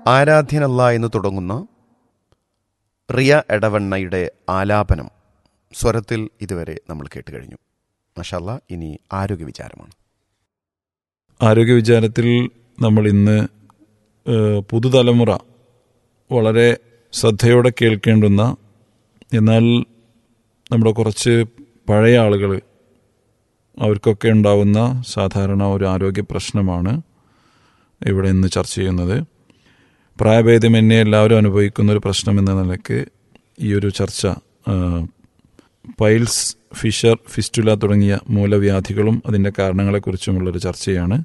ആരാധ്യനല്ല എന്ന് തുടങ്ങുന്ന റിയ എടവണ്ണയുടെ ആലാപനം സ്വരത്തിൽ ഇതുവരെ നമ്മൾ കേട്ട് കഴിഞ്ഞു മഷാല്ല ഇനി ആരോഗ്യ വിചാരമാണ് ആരോഗ്യ വിചാരത്തിൽ നമ്മൾ ഇന്ന് ഏഹ്, പുതുതലമുറ വളരെ ശ്രദ്ധയോടെ കേൾക്കേണ്ടുന്ന എന്നാൽ നമ്മുടെ കുറച്ച് പഴയ ആളുകൾ അവർക്കൊക്കെ ഉണ്ടാവുന്ന സാധാരണ ഒരു ആരോഗ്യ പ്രശ്നമാണ് ഇവിടെ ഇന്ന് ചർച്ച ചെയ്യുന്നത് പ്രായഭേദമന്യേ എല്ലാവരും അനുഭവിക്കുന്ന ഒരു പ്രശ്നം എന്ന നിലയ്ക്ക് ഈ ഒരു ചർച്ച ഏഹ്, പൈൽസ് ഫിഷർ ഫിസ്റ്റുല തുടങ്ങിയ മൂലവ്യാധികളും അതിൻ്റെ കാരണങ്ങളെക്കുറിച്ചുമുള്ളൊരു ചർച്ചയാണ്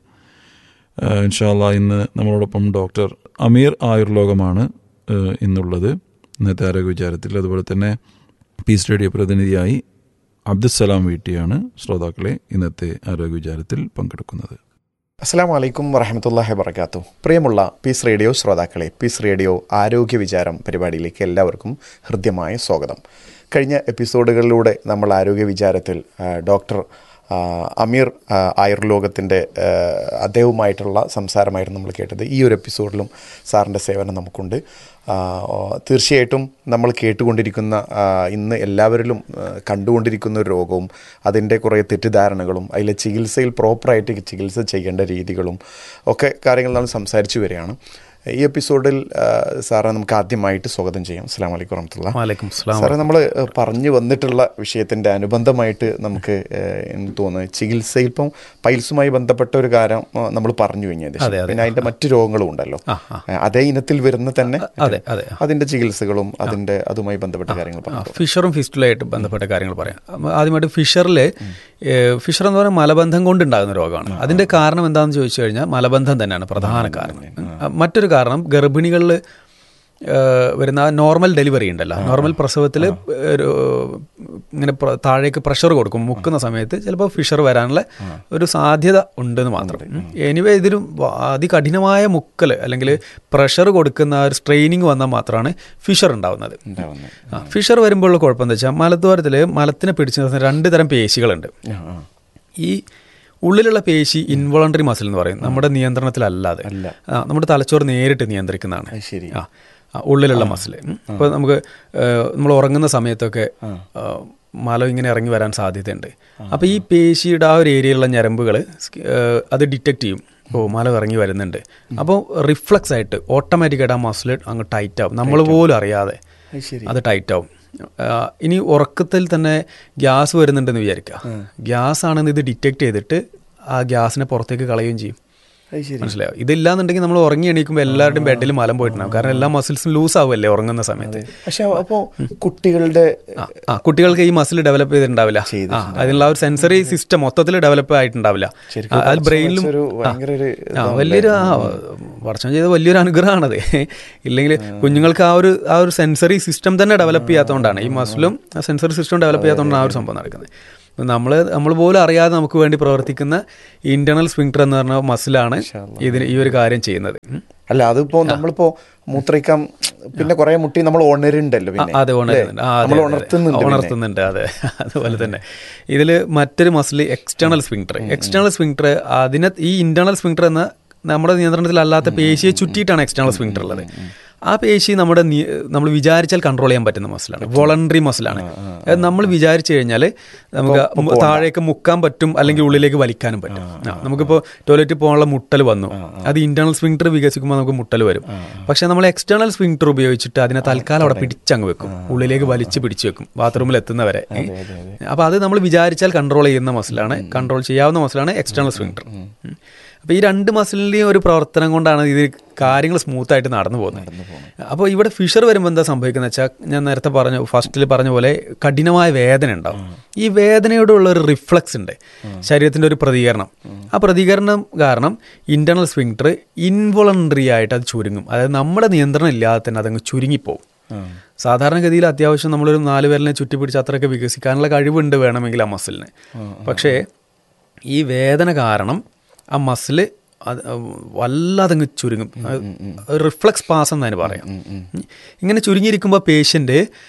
ഏഹ് ഇൻഷാല്ല ഇന്ന് നമ്മളോടൊപ്പം ഡോക്ടർ അമീർ ആയുർലോകമാണ് ഏഹ് ഇന്നുള്ളത് ഇന്നത്തെ ആരോഗ്യ വിചാരത്തിൽ അതുപോലെ തന്നെ പീസ് റേഡിയോ പ്രതിനിധിയായി അബ്ദുസലാം വീട്ടിയാണ് ശ്രോതാക്കളെ ഇന്നത്തെ ആരോഗ്യ വിചാരത്തിൽ പങ്കെടുക്കുന്നത് അസ്സാം വലൈക്കും വറഹമത്തല്ലാഹി വർക്കാത്തു പ്രിയമുള്ള പീസ് റേഡിയോ ശ്രോതാക്കളെ പീസ് റേഡിയോ ആരോഗ്യ വിചാരം പരിപാടിയിലേക്ക് എല്ലാവർക്കും ഹൃദ്യമായ സ്വാഗതം കഴിഞ്ഞ എപ്പിസോഡുകളിലൂടെ നമ്മൾ ആരോഗ്യ വിചാരത്തിൽ ആ, ഡോക്ടർ ആ, അമീർ ആ, ആയുർലോകത്തിൻ്റെ ആ, അദ്ദേഹവുമായിട്ടുള്ള സംസാരമായിരുന്നു നമ്മൾ കേട്ടത് ഈ ഒരു എപ്പിസോഡിലും സാറിൻ്റെ സേവനം നമുക്കുണ്ട് ആ, ഓ, തീർച്ചയായിട്ടും നമ്മൾ കേട്ടുകൊണ്ടിരിക്കുന്ന ആ, ഇന്ന് എല്ലാവരിലും ആ, കണ്ടുകൊണ്ടിരിക്കുന്ന ഒരു രോഗവും അതിൻ്റെ കുറേ തെറ്റിദ്ധാരണകളും അതിലെ ചികിത്സയിൽ പ്രോപ്പറായിട്ട് ചികിത്സ ചെയ്യേണ്ട രീതികളും ഒക്കെ കാര്യങ്ങൾ നമ്മൾ സംസാരിച്ചു വരികയാണ് ഈ എപ്പിസോഡിൽ ആ, സാറെ നമുക്ക് ആദ്യമായിട്ട് സ്വാഗതം ചെയ്യാം അസ്സാം വലൈക്കും വറഹമത്തുള്ള വാലൈക്കും സ്ലാം സാറേ നമ്മൾ പറഞ്ഞു വന്നിട്ടുള്ള വിഷയത്തിൻ്റെ അനുബന്ധമായിട്ട് നമുക്ക് ഏഹ്, എനിക്ക് തോന്നുന്നത് ചികിത്സയിൽ ഇപ്പം പൈൽസുമായി ബന്ധപ്പെട്ട ഒരു കാര്യം നമ്മൾ പറഞ്ഞു കഴിഞ്ഞത് അതെ, അതെ. പിന്നെ അതിൻ്റെ മറ്റു രോഗങ്ങളും ഉണ്ടല്ലോ ആ, ആ. ഏഹ്, അതേ ഇനത്തിൽ വരുന്ന തന്നെ അതെ അതെ അതിൻ്റെ ചികിത്സകളും അതിൻ്റെ അതുമായി ബന്ധപ്പെട്ട കാര്യങ്ങൾ ആ, പറഞ്ഞു ഫിഷറും ഫിസ്റ്റുലായിട്ട് ബന്ധപ്പെട്ട കാര്യങ്ങൾ പറയാം അപ്പൊ ആദ്യമായിട്ട് ഫിഷറിൽ ഫിഷർ എന്ന് പറയുന്നത് മലബന്ധം കൊണ്ടുണ്ടാകുന്ന രോഗമാണ് അതിന്റെ കാരണം എന്താണെന്ന് ചോദിച്ചു കഴിഞ്ഞാൽ മലബന്ധം തന്നെയാണ് പ്രധാന കാരണം ആ, മറ്റൊരു കാരണം ഗർഭിണികളിൽ വരുന്ന നോർമൽ ഡെലിവറി ഉണ്ടല്ലോ നോർമൽ പ്രസവത്തിൽ ഒരു ഇങ്ങനെ പ്ര- താഴേക്ക് പ്രഷർ കൊടുക്കും മുക്കുന്ന സമയത്ത് ചിലപ്പോൾ ഫിഷർ വരാനുള്ള ഒരു സാധ്യത ഉണ്ടെന്ന് മാത്രം എനിവേ ഇതിന് വ- അതികഠിനമായ മുക്കൽ അല്ലെങ്കിൽ പ്രഷർ കൊടുക്കുന്ന ആ ഒരു സ്ട്രെയിനിങ് വന്നാൽ മാത്രമാണ് ഫിഷർ ഉണ്ടാവുന്നത് ഉണ്ടാവുന്നത് ആ, ഫിഷർ വരുമ്പോഴുള്ള കുഴപ്പം എന്താ വെച്ചാൽ മലദ്വാരത്തിൽ മലത്തിനെ പിടിച്ചു നിർത്തുന്ന രണ്ട് തരം പേശികളുണ്ട് ആ, ആ. ഈ ഉള്ളിലുള്ള പേശി ഇൻവോളണ്ടറി മസിൽ എന്ന് പറയും നമ്മുടെ നിയന്ത്രണത്തിലല്ലാതെ അല്ല. ആ, നമ്മുടെ തലച്ചോറ് നേരിട്ട് നിയന്ത്രിക്കുന്നതാണ് അത് ശരി ആ ആ, ഉള്ളിലുള്ള മസിൽ ഇപ്പോൾ നമുക്ക് നമ്മൾ ഉറങ്ങുന്ന സമയത്തൊക്കെ ആ, മലം ഇങ്ങനെ ഇറങ്ങി വരാൻ സാധ്യതയുണ്ട് അപ്പോൾ ഈ പേശിയുടെ ആ ഒരു ഏരിയയിലുള്ള ഞരമ്പുകൾ അത് ഡിറ്റക്ട് ചെയ്യും ഓ മല ഇറങ്ങി വരുന്നുണ്ട് അപ്പോൾ റിഫ്ലക്സ് ആയിട്ട് ഓട്ടോമാറ്റിക്കായിട്ട് ആ മസിൽ അങ്ങ് ടൈറ്റ് ആവും നമ്മൾ പോലും അറിയാതെ അത് ശരി അത് ടൈറ്റ് ആവും ആ, ഇനി ഉറക്കത്തിൽ തന്നെ ഗ്യാസ് വരുന്നുണ്ടെന്ന് വിചാരിക്കുക ഗ്യാസ് ആണെന്ന് ഇത് ഡിറ്റക്ട് ചെയ്തിട്ട് ആ ഗ്യാസിനെ പുറത്തേക്ക് കളയുകയും ചെയ്യും അത് ശരി മനസ്സിലായോ ഇതില്ലാന്നുണ്ടെങ്കിൽ നമ്മൾ ഉറങ്ങി എണീക്കുമ്പോൾ എല്ലാവരുടെയും ബെഡിൽ മലം പോയിട്ടുണ്ടാവും കാരണം എല്ലാ മസിൽസും ലൂസ് ആവുമല്ലേ ഉറങ്ങുന്ന സമയത്ത് പക്ഷെ അപ്പോൾ കുട്ടികളുടെ ആ, ആ കുട്ടികൾക്ക് ഈ മസിൽ ഡെവലപ്പ് ചെയ്തിട്ടുണ്ടാവില്ല ആ അതിനുള്ള ആ ഒരു സെൻസറി സിസ്റ്റം മൊത്തത്തിൽ ഡെവലപ്പ് ആയിട്ടുണ്ടാവില്ല ശരിക്കും ആ, അത് ബ്രെയിനിലും ഒരു ഭയങ്കര ഒരു ആ വലിയൊരു ആ വർഷം ചെയ്ത വലിയൊരു അനുഗ്രഹമാണത് ഇല്ലെങ്കിൽ കുഞ്ഞുങ്ങൾക്ക് ആ ഒരു ആ ഒരു സെൻസറി സിസ്റ്റം തന്നെ ഡെവലപ്പ് ചെയ്യാത്തതുകൊണ്ടാണ് ഈ മസിലും ആ സെൻസറി സിസ്റ്റം ഡെവലപ്പ് ചെയ്യാത്തതുകൊണ്ടാണ് ആ ഒരു സംഭവം നടക്കുന്നത് നമ്മൾ നമ്മൾ പോലും അറിയാതെ നമുക്ക് വേണ്ടി പ്രവർത്തിക്കുന്ന ഇന്റേണൽ സ്വിങ്ടർ എന്ന് പറഞ്ഞ മസിലാണ് ഇതിന് ഈ ഒരു കാര്യം ചെയ്യുന്നത് ഉം. അല്ല അതിപ്പോ നമ്മളിപ്പോ മൂത്രയിക്കാൻ പിന്നെ കുറെ മുട്ടി നമ്മൾ ഉണരുണ്ടല്ലോ ആ, പിന്നെ അതെ ഉണരുന്നുണ്ട് ആ, അതെ, നമ്മൾ അതെ, അതെ. ഉണർത്തുന്നുണ്ട് പിന്നെ. ഉണർത്തുന്നുണ്ട് അതെ അതുപോലെ തന്നെ ഇതിൽ മറ്റൊരു muscle external sphincter external sphincter അതിനെ ഈ ഇന്റേണൽ സ്വിങ്ടർ എന്ന നമ്മുടെ നിയന്ത്രണത്തിലല്ലാത്ത പേശിയെ ചുറ്റിയിട്ടാണ് എക്സ്റ്റേണൽ സ്വിങ്ടർ ഉള്ളത് ആ പേശി നമ്മുടെ നി- നമ്മൾ വിചാരിച്ചാൽ കൺട്രോൾ ചെയ്യാൻ പറ്റുന്ന മസിലാണ് വോളണ്ടറി മസിലാണ് അത് നമ്മൾ വിചാരിച്ചു കഴിഞ്ഞാൽ നമുക്ക് മു- താഴേക്ക് മുക്കാൻ പറ്റും അല്ലെങ്കിൽ ഉള്ളിലേക്ക് വലിക്കാനും പറ്റും ആ, നമുക്കിപ്പോൾ ടോയ്ലറ്റിൽ പോകാനുള്ള മുട്ടൽ വന്നു അത് ഇന്റേണൽ സ്വിങ്ടർ വികസിക്കുമ്പോൾ നമുക്ക് മുട്ടൽ വരും പക്ഷെ നമ്മൾ എക്സ്റ്റേണൽ സ്വിങ്ടർ ഉപയോഗിച്ചിട്ട് അതിനെ തൽക്കാലം അവിടെ പിടിച്ചങ്ങ് വെക്കും ഉള്ളിലേക്ക് വലിച്ച് പിടിച്ചു വെക്കും ബാത്റൂമിൽ എത്തുന്നവരെ അപ്പോൾ അത് നമ്മൾ വിചാരിച്ചാൽ കൺട്രോൾ ചെയ്യുന്ന മസിലാണ് കൺട്രോൾ ചെയ്യാവുന്ന മസിലാണ് എക്സ്റ്റേണൽ സ്വിങ്ടർ അപ്പോൾ ഈ രണ്ട് മസിലിൻ്റെയും ഒരു പ്രവർത്തനം കൊണ്ടാണ് ഇത് കാര്യങ്ങൾ സ്മൂത്ത് ആയിട്ട് നടന്നു പോകുന്നത് അപ്പോൾ ഇവിടെ ഫിഷർ വരുമ്പോൾ എന്താ സംഭവിക്കുന്നത് വെച്ചാൽ ഞാൻ നേരത്തെ പറഞ്ഞു ഫസ്റ്റിൽ പറഞ്ഞ പോലെ കഠിനമായ വേദന ഉണ്ടാവും ഈ വേദനയോടുള്ള ഒരു റിഫ്ലക്സ് ഉണ്ട് ശരീരത്തിൻ്റെ ഒരു പ്രതികരണം ആ പ്രതികരണം കാരണം ഇന്റേണൽ സ്വിങ്ടർ ഇൻവോളണ്ടറി ആയിട്ട് അത് ചുരുങ്ങും അതായത് നമ്മുടെ നിയന്ത്രണം ഇല്ലാതെ തന്നെ അതങ്ങ് ചുരുങ്ങിപ്പോവും സാധാരണഗതിയിൽ അത്യാവശ്യം നമ്മളൊരു നാല് പേരിനെ ചുറ്റിപ്പിടിച്ച് അത്രയൊക്കെ വികസിക്കാനുള്ള കഴിവുണ്ട് വേണമെങ്കിൽ ആ മസിലിന് പക്ഷേ ഈ വേദന കാരണം ആ മസില് അത് വല്ലാതെ അങ്ങ് ചുരുങ്ങും റിഫ്ലക്സ് പാസ് എന്നതിന് പറയാം ഇങ്ങനെ ചുരുങ്ങിയിരിക്കുമ്പോൾ പേഷ്യൻ്റ്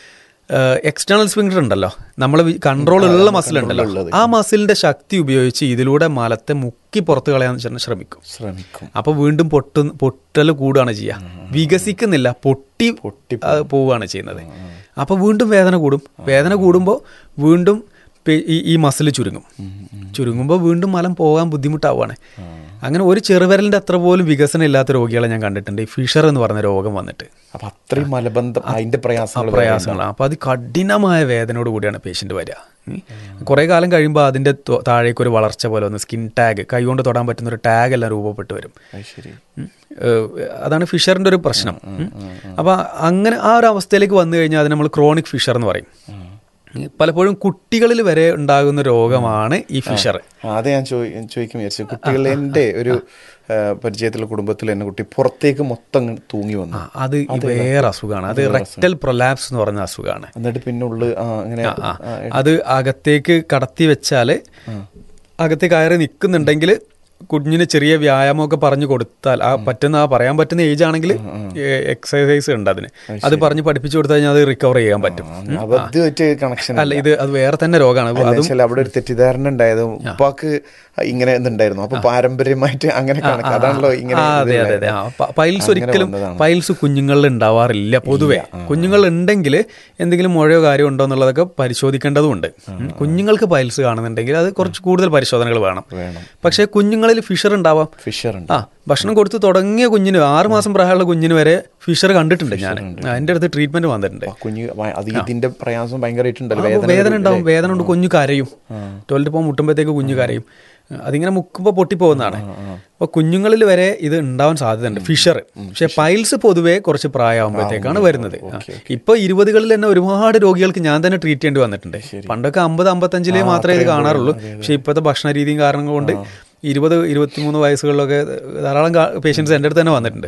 എക്സ്റ്റേണൽ സ്വിംഗർ ഉണ്ടല്ലോ നമ്മൾ കൺട്രോൾ ഉള്ള മസിൽ ഉണ്ടല്ലോ ആ മസിലിന്റെ ശക്തി ഉപയോഗിച്ച് ഇതിലൂടെ മലത്തെ മുക്കി പുറത്ത് കളയാൻ ചെ- ശ്രമിക്കും ശ്രമിക്കും അപ്പോൾ വീണ്ടും പൊട്ടു പൊട്ടൽ കൂടുകയാണ് ചെയ്യുക വികസിക്കുന്നില്ല പൊട്ടി ആ, പോവുകയാണ് ചെയ്യുന്നത് അപ്പോൾ വീണ്ടും വേദന കൂടും വേദന കൂടുമ്പോൾ വീണ്ടും പെ- ഈ ഈ മസിൽ ചുരുങ്ങും ചുരുങ്ങുമ്പോൾ വീണ്ടും മലം പോകാൻ ബുദ്ധിമുട്ടാവുകയാണ് അങ്ങനെ ഒരു ചെറുവിരലിൻ്റെ അത്ര പോലും വികസനം ഇല്ലാത്ത രോഗികളെ ഞാൻ കണ്ടിട്ടുണ്ട് ഈ ഫിഷർ എന്ന് പറഞ്ഞ രോഗം വന്നിട്ട് അപ്പൊ അത്രയും മലബന്ധം അതിന്റെ പ്രയാസങ്ങൾ പ്രയാസങ്ങളാണ് അപ്പോൾ അത് കഠിനമായ വേദനയോട് കൂടിയാണ് പേഷ്യൻ്റ് വരിക ഉം. കുറേ കാലം കഴിയുമ്പോൾ അതിൻ്റെ തൊ- താഴേക്ക് ഒരു വളർച്ച പോലെ ഒന്ന് സ്കിൻ ടാഗ് കൈകൊണ്ട് തൊടാൻ പറ്റുന്ന ഒരു ടാഗ് എല്ലാം രൂപപ്പെട്ട് വരും അത് ശരി ഉം. ഏഹ് അതാണ് ഫിഷറിൻ്റെ ഒരു പ്രശ്നം ഉം. അപ്പോൾ അങ്ങനെ ആ ഒരു അവസ്ഥയിലേക്ക് വന്നു കഴിഞ്ഞാൽ അതിന് നമ്മൾ ക്രോണിക് ഫിഷർ എന്ന് പറയും പലപ്പോഴും കുട്ടികളിൽ വരെ ഉണ്ടാകുന്ന രോഗമാണ് ഈ ഫിഷർ ആ, അത് ഞാൻ ചോദി- ചോദിക്കാൻ വിചാരിച്ചു കുട്ടികൾ എൻ്റെ ഒരു ആ, പരിചയത്തിലുള്ള കുടുംബത്തിൽ എന്നെ കുട്ടി പുറത്തേക്ക് മൊത്തം അങ്ങ് തൂങ്ങി വന്നു അത് ഈ വേറെ അസുഖമാണ് അത് റെക്ടൽ പ്രൊലാപ്സ് എന്ന് പറഞ്ഞ അസുഖമാണ് എന്നിട്ട് പിന്നെ ഉള്ളു ആ അങ്ങനെ ആ, ആ. അത് അകത്തേക്ക് കടത്തി വെച്ചാൽ അകത്തേക്ക് കയറി നിൽക്കുന്നുണ്ടെങ്കിൽ കുഞ്ഞിന് ചെറിയ വ്യായാമമൊക്കെ പറഞ്ഞു കൊടുത്താൽ ആ പറ്റുന്ന ആ പറയാൻ പറ്റുന്ന ഏജ് ആണെങ്കിൽ എക്സസൈസ് ഉണ്ട് അതിന് അത് പറഞ്ഞ് പഠിപ്പിച്ചു കൊടുത്തു കഴിഞ്ഞാൽ അത് റിക്കവർ ചെയ്യാൻ പറ്റും ഉം. അബദ്ധമായിട്ട് കണക്ഷൻ അല്ല ഇത് അത് വേറെ തന്നെ രോഗമാണ് അല്ല, വെച്ചാൽ അവിടെ ഒരു തെറ്റിദ്ധാരണ ഉണ്ടായത് ഉപ്പാക്ക് ഇങ്ങനെ ഇതുണ്ടായിരുന്നു അപ്പൊ പാരമ്പര്യമായിട്ട് അങ്ങനെ കണക്ക് അതാണല്ലോ ഇങ്ങനെ ആ, അതെ അതെ അതെ ആ, പ- പൈൽസ് അങ്ങനെ ഒരിക്കലും വന്നതാണ്. പൈൽസ് കുഞ്ഞുങ്ങളിൽ ഉണ്ടാവാറില്ല പൊതുവെ കുഞ്ഞുങ്ങൾ ഉണ്ടെങ്കിൽ എന്തെങ്കിലും മുഴയോ കാര്യമോ ഉണ്ടോ എന്നുള്ളതൊക്കെ പരിശോധിക്കേണ്ടതുണ്ട് ഉം. കുഞ്ഞുങ്ങൾക്ക് പൈൽസ് കാണുന്നുണ്ടെങ്കിൽ അത് കുറച്ച് കൂടുതൽ പരിശോധനകൾ വേണം വേണം. പക്ഷേ കുഞ്ഞുങ്ങളിൽ ഫിഷർ ഉണ്ടാവാം ഫിഷർ ഉണ്ട് ആ ഭക്ഷണം കൊടുത്ത് തുടങ്ങിയ കുഞ്ഞിന് ആറ് മാസം പ്രായമുള്ള കുഞ്ഞിന് വരെ ഫിഷർ കണ്ടിട്ടുണ്ട് ഞാൻ എൻ്റെ അടുത്ത് ട്രീറ്റ്മെന്റ് വന്നിട്ടുണ്ട് ആ, കുഞ്ഞ് വ- അത് ഇതിന്റെ പ്രയാസം ഭയങ്കരമായിട്ടുണ്ടല്ലോ ആ, വേദന വേദന ഉണ്ടാവും വേദന കൊണ്ട് കുഞ്ഞു കരയും ടോയ്ലറ്റ് പോകാൻ മുട്ടുമ്പോഴത്തേക്ക് കുഞ്ഞു കരയും അതിങ്ങനെ മുക്കുമ്പോൾ പൊട്ടിപ്പോകുന്നതാണ് അപ്പോൾ കുഞ്ഞുങ്ങളിൽ വരെ ഇത് ഉണ്ടാവാൻ സാധ്യതയുണ്ട് ഫിഷർ പക്ഷെ പൈൽസ് പൊതുവേ കുറച്ച് പ്രായമാകുമ്പോഴത്തേക്കാണ് വരുന്നത് ഇപ്പോൾ ഇരുപതുകളിൽ തന്നെ ഒരുപാട് രോഗികൾക്ക് ഞാൻ തന്നെ ട്രീറ്റ് ചെയ്യേണ്ടി വന്നിട്ടുണ്ട് പണ്ടൊക്കെ അമ്പത് അമ്പത്തഞ്ചിലേ മാത്രമേ ഇത് കാണാറുള്ളൂ പക്ഷെ ഇപ്പോഴത്തെ ഭക്ഷണ രീതിയും കാരണങ്ങൾ കൊണ്ട് ഇരുപത് ഇരുപത്തിമൂന്ന് വയസ്സുകളിലൊക്കെ ധാരാളം പേഷ്യൻസ് എൻ്റെ അടുത്ത് തന്നെ വന്നിട്ടുണ്ട്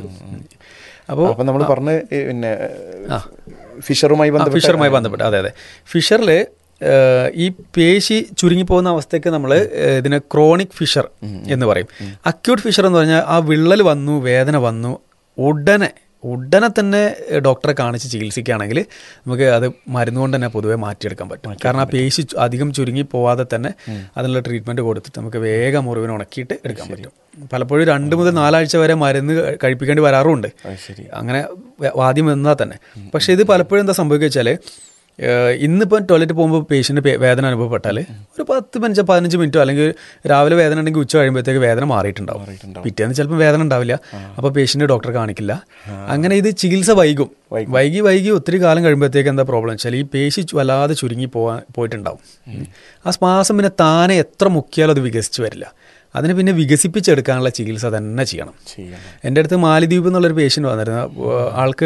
അപ്പോൾ അപ്പൊ നമ്മൾ പറഞ്ഞ പിന്നെ ഫിഷറുമായി ആ, ബന്ധപ്പെട്ട് ഫിഷറുമായി ബന്ധപ്പെട്ട് അതെ അതെ ഫിഷറിൽ ഈ പേശി ചുരുങ്ങിപ്പോകുന്ന അവസ്ഥയ്ക്ക് നമ്മൾ ഇതിനെ ക്രോണിക് ഫിഷർ എന്ന് പറയും അക്യൂട്ട് ഫിഷർ എന്ന് പറഞ്ഞാൽ ആ വിള്ളൽ വന്നു വേദന വന്നു ഉടനെ ഉടനെ തന്നെ ഡോക്ടറെ കാണിച്ച് ചികിത്സിക്കുകയാണെങ്കിൽ നമുക്ക് അത് മരുന്ന് കൊണ്ട് തന്നെ പൊതുവെ മാറ്റിയെടുക്കാൻ പറ്റും കാരണം ആ പേശി ചു- അധികം ചുരുങ്ങി പോവാതെ തന്നെ അതിനുള്ള ട്രീറ്റ്മെൻറ്റ് കൊടുത്തിട്ട് നമുക്ക് വേഗം മുറിവിന് ഉണക്കിയിട്ട് എടുക്കാൻ പറ്റും പലപ്പോഴും രണ്ട് മുതൽ നാലാഴ്ച വരെ മരുന്ന് കഴി- കഴിപ്പിക്കേണ്ടി വരാറുമുണ്ട് അങ്ങനെ വ- ആദ്യം വന്നാൽ തന്നെ പക്ഷേ ഇത് പലപ്പോഴും എന്താ സംഭവിക്കുക വെച്ചാൽ ഇന്നിപ്പോൾ ടോയ്ലറ്റ് പോകുമ്പോൾ പേഷ്യൻ്റ് വേദന അനുഭവപ്പെട്ടാൽ ഒരു പത്ത് പതിനഞ്ച് പതിനഞ്ച് മിനിറ്റോ അല്ലെങ്കിൽ രാവിലെ വേദന ഉണ്ടെങ്കിൽ ഉച്ച കഴിയുമ്പോഴത്തേക്ക് വേദന മാറിയിട്ടുണ്ടാവും പിറ്റേന്ന് ചിലപ്പോൾ വേദന ഉണ്ടാവില്ല അപ്പോൾ പേഷ്യൻ്റ് ഡോക്ടറെ കാണിക്കില്ല അങ്ങനെ ഇത് ചികിത്സ വൈകും വൈകി വൈകി ഒത്തിരി കാലം കഴിയുമ്പോഴത്തേക്ക് എന്താ പ്രോബ്ലം വെച്ചാൽ ഈ പേശി ചു- വല്ലാതെ ചുരുങ്ങി പോകാൻ പോയിട്ടുണ്ടാവും ആ ശ്വാസം പിന്നെ താനെ എത്ര മുക്കിയാലും അത് വികസിച്ച് വരില്ല അതിനെ പിന്നെ വികസിപ്പിച്ചെടുക്കാനുള്ള ചികിത്സ തന്നെ ചെയ്യണം എൻ്റെ അടുത്ത് മാലിദ്വീപ് എന്നുള്ളൊരു പേഷ്യൻ്റ് വന്നിരുന്നു അപ്പോൾ ആൾക്ക്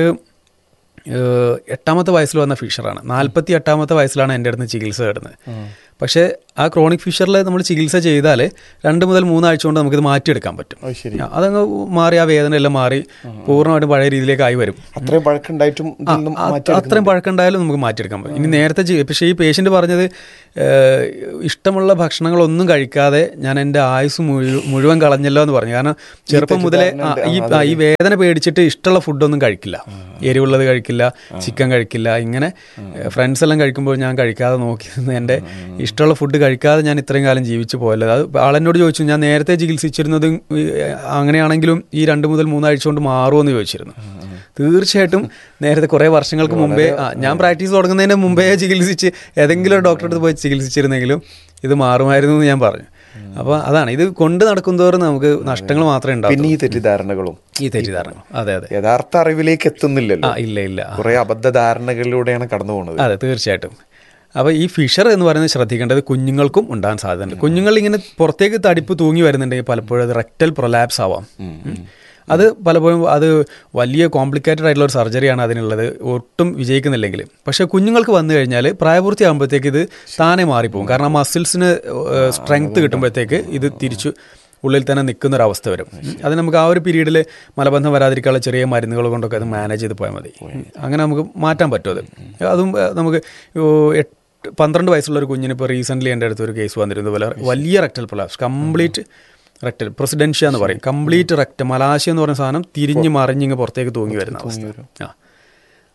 ഏഹ് എട്ടാമത്തെ വയസ്സിൽ വന്ന ഫിഷറാണ് നാൽപ്പത്തി എട്ടാമത്തെ വയസ്സിലാണ് എൻ്റെ അടുത്ത് ചികിത്സ തേടുന്നത് പക്ഷേ ആ ക്രോണിക് ഫിഷറിൽ നമ്മൾ ചികിത്സ ചെയ്താൽ രണ്ട് മുതൽ മൂന്നാഴ്ച കൊണ്ട് നമുക്കിത് മാറ്റിയെടുക്കാൻ പറ്റും അതങ്ങ് മാറി ആ വേദന എല്ലാം മാറി പൂർണ്ണമായിട്ടും പഴയ രീതിയിലേക്ക് ആയി വരും അത്രയും പഴക്കമുണ്ടായിട്ടും ആ, ഇതിൽ നിന്നും ആ, മാറ്റി അത്രയും പഴക്കമുണ്ടായാലും നമുക്ക് മാറ്റിയെടുക്കാൻ പറ്റും ഇനി നേരത്തെ ചെയ്യ- പക്ഷേ ഈ പേഷ്യൻ്റ് പറഞ്ഞത് ഏഹ്, ഇഷ്ടമുള്ള ഭക്ഷണങ്ങളൊന്നും കഴിക്കാതെ ഞാൻ എൻ്റെ ആയുസ് മുഴു- മുഴുവൻ കളഞ്ഞല്ലോ എന്ന് പറഞ്ഞു കാരണം ചെറുപ്പം മുതലേ ആ, ഈ ആ, ഈ വേദന പേടിച്ചിട്ട് ഇഷ്ടമുള്ള ഫുഡൊന്നും കഴിക്കില്ല എരിവുള്ളത് കഴിക്കില്ല ചിക്കൻ കഴിക്കില്ല ഇങ്ങനെ ഫ്രണ്ട്സ് എല്ലാം കഴിക്കുമ്പോൾ ഞാൻ കഴിക്കാതെ നോക്കി നിന്ന് എൻ്റെ ഇഷ്ടമുള്ള ഫുഡ് കഴിക്കാതെ ഞാൻ ഇത്രയും കാലം ജീവിച്ചു പോയല്ലോ അത് ആളെന്നോട് ചോദിച്ചു ഞാൻ നേരത്തെ ചികിത്സിച്ചിരുന്നത് ഈ, അങ്ങനെയാണെങ്കിലും ഈ രണ്ട് മുതൽ മൂന്നാഴ്ച കൊണ്ട് മാറുമെന്ന് ചോദിച്ചിരുന്നു തീർച്ചയായിട്ടും നേരത്തെ കുറേ വർഷങ്ങൾക്ക് മുമ്പേ ആ, ഞാൻ പ്രാക്ടീസ് തുടങ്ങുന്നതിന് മുമ്പേ ചികിത്സിച്ച് ഏതെങ്കിലും ഒരു ഡോക്ടറെ അടുത്ത് പോയി ചികിത്സിച്ചിരുന്നെങ്കിലും ഇത് മാറുമായിരുന്നു എന്ന് ഞാൻ പറഞ്ഞു അപ്പോൾ അതാണ് ഇത് കൊണ്ട് നടക്കുന്തോറും നമുക്ക് നഷ്ടങ്ങൾ മാത്രമേ ഉണ്ടാവൂ പിന്നെ ഈ തെറ്റിദ്ധാരണകളും ഈ തെറ്റിദ്ധാരണ അതെ അതെ യഥാർത്ഥ അറിവിലേക്ക് എത്തുന്നില്ലല്ലോ ആ ഇല്ല ഇല്ല ആ. കുറെ അബദ്ധധാരണകളിലൂടെയാണ് കടന്നു പോകുന്നത് അതെ തീർച്ചയായിട്ടും അപ്പോൾ ഈ ഫിഷർ എന്ന് പറയുന്നത് ശ്രദ്ധിക്കേണ്ടത് കുഞ്ഞുങ്ങൾക്കും ഉണ്ടാകാൻ സാധ്യതയുണ്ട് കുഞ്ഞുങ്ങൾ ഇങ്ങനെ പുറത്തേക്ക് തടിപ്പ് തൂങ്ങി വരുന്നുണ്ടെങ്കിൽ പലപ്പോഴും അത് റെക്ടൽ പ്രൊലാപ്സ് ആവാം ഉം. അത് പലപ്പോഴും അത് വലിയ കോംപ്ലിക്കേറ്റഡ് ആയിട്ടുള്ള ഒരു സർജറിയാണ് അതിനുള്ളത് ഒട്ടും വിജയിക്കുന്നില്ലെങ്കിൽ പക്ഷേ കുഞ്ഞുങ്ങൾക്ക് വന്നു കഴിഞ്ഞാൽ പ്രായപൂർത്തിയാകുമ്പോഴത്തേക്ക് ഇത് താനെ മാറിപ്പോകും കാരണം മസിൽസിന് സ്ട്രെങ്ത് കിട്ടുമ്പോഴത്തേക്ക് ഇത് തിരിച്ചു ഉള്ളിൽ തന്നെ നിൽക്കുന്ന ഒരു അവസ്ഥ വരും ഉം. അത് നമുക്ക് ആ ഒരു പീരീഡിൽ മലബന്ധം വരാതിരിക്കാനുള്ള ചെറിയ മരുന്നുകൾ കൊണ്ടൊക്കെ അത് മാനേജ് ചെയ്ത് പോയാൽ മതി ഉം. അങ്ങനെ നമുക്ക് മാറ്റാൻ പറ്റും അത് അതും ഏഹ്, നമുക്ക് ഓ, എട്ട് പന്ത്രണ്ട് വയസ്സുള്ള ഒരു കുഞ്ഞിന് ഇപ്പോൾ റീസെൻ്റ്ലി എൻ്റെ അടുത്ത് ഒരു കേസ് വന്നിരുന്നത് പോലെ വലിയ rectal prolapse complete rectal procidentia എന്ന് പറയും കംപ്ലീറ്റ് റെക്ട് മലാശയ എന്ന് പറയുന്ന സാധനം തിരിഞ്ഞ് മറിഞ്ഞിങ്ങ് പുറത്തേക്ക് തൂങ്ങി വരുന്ന അവസ്ഥ ആ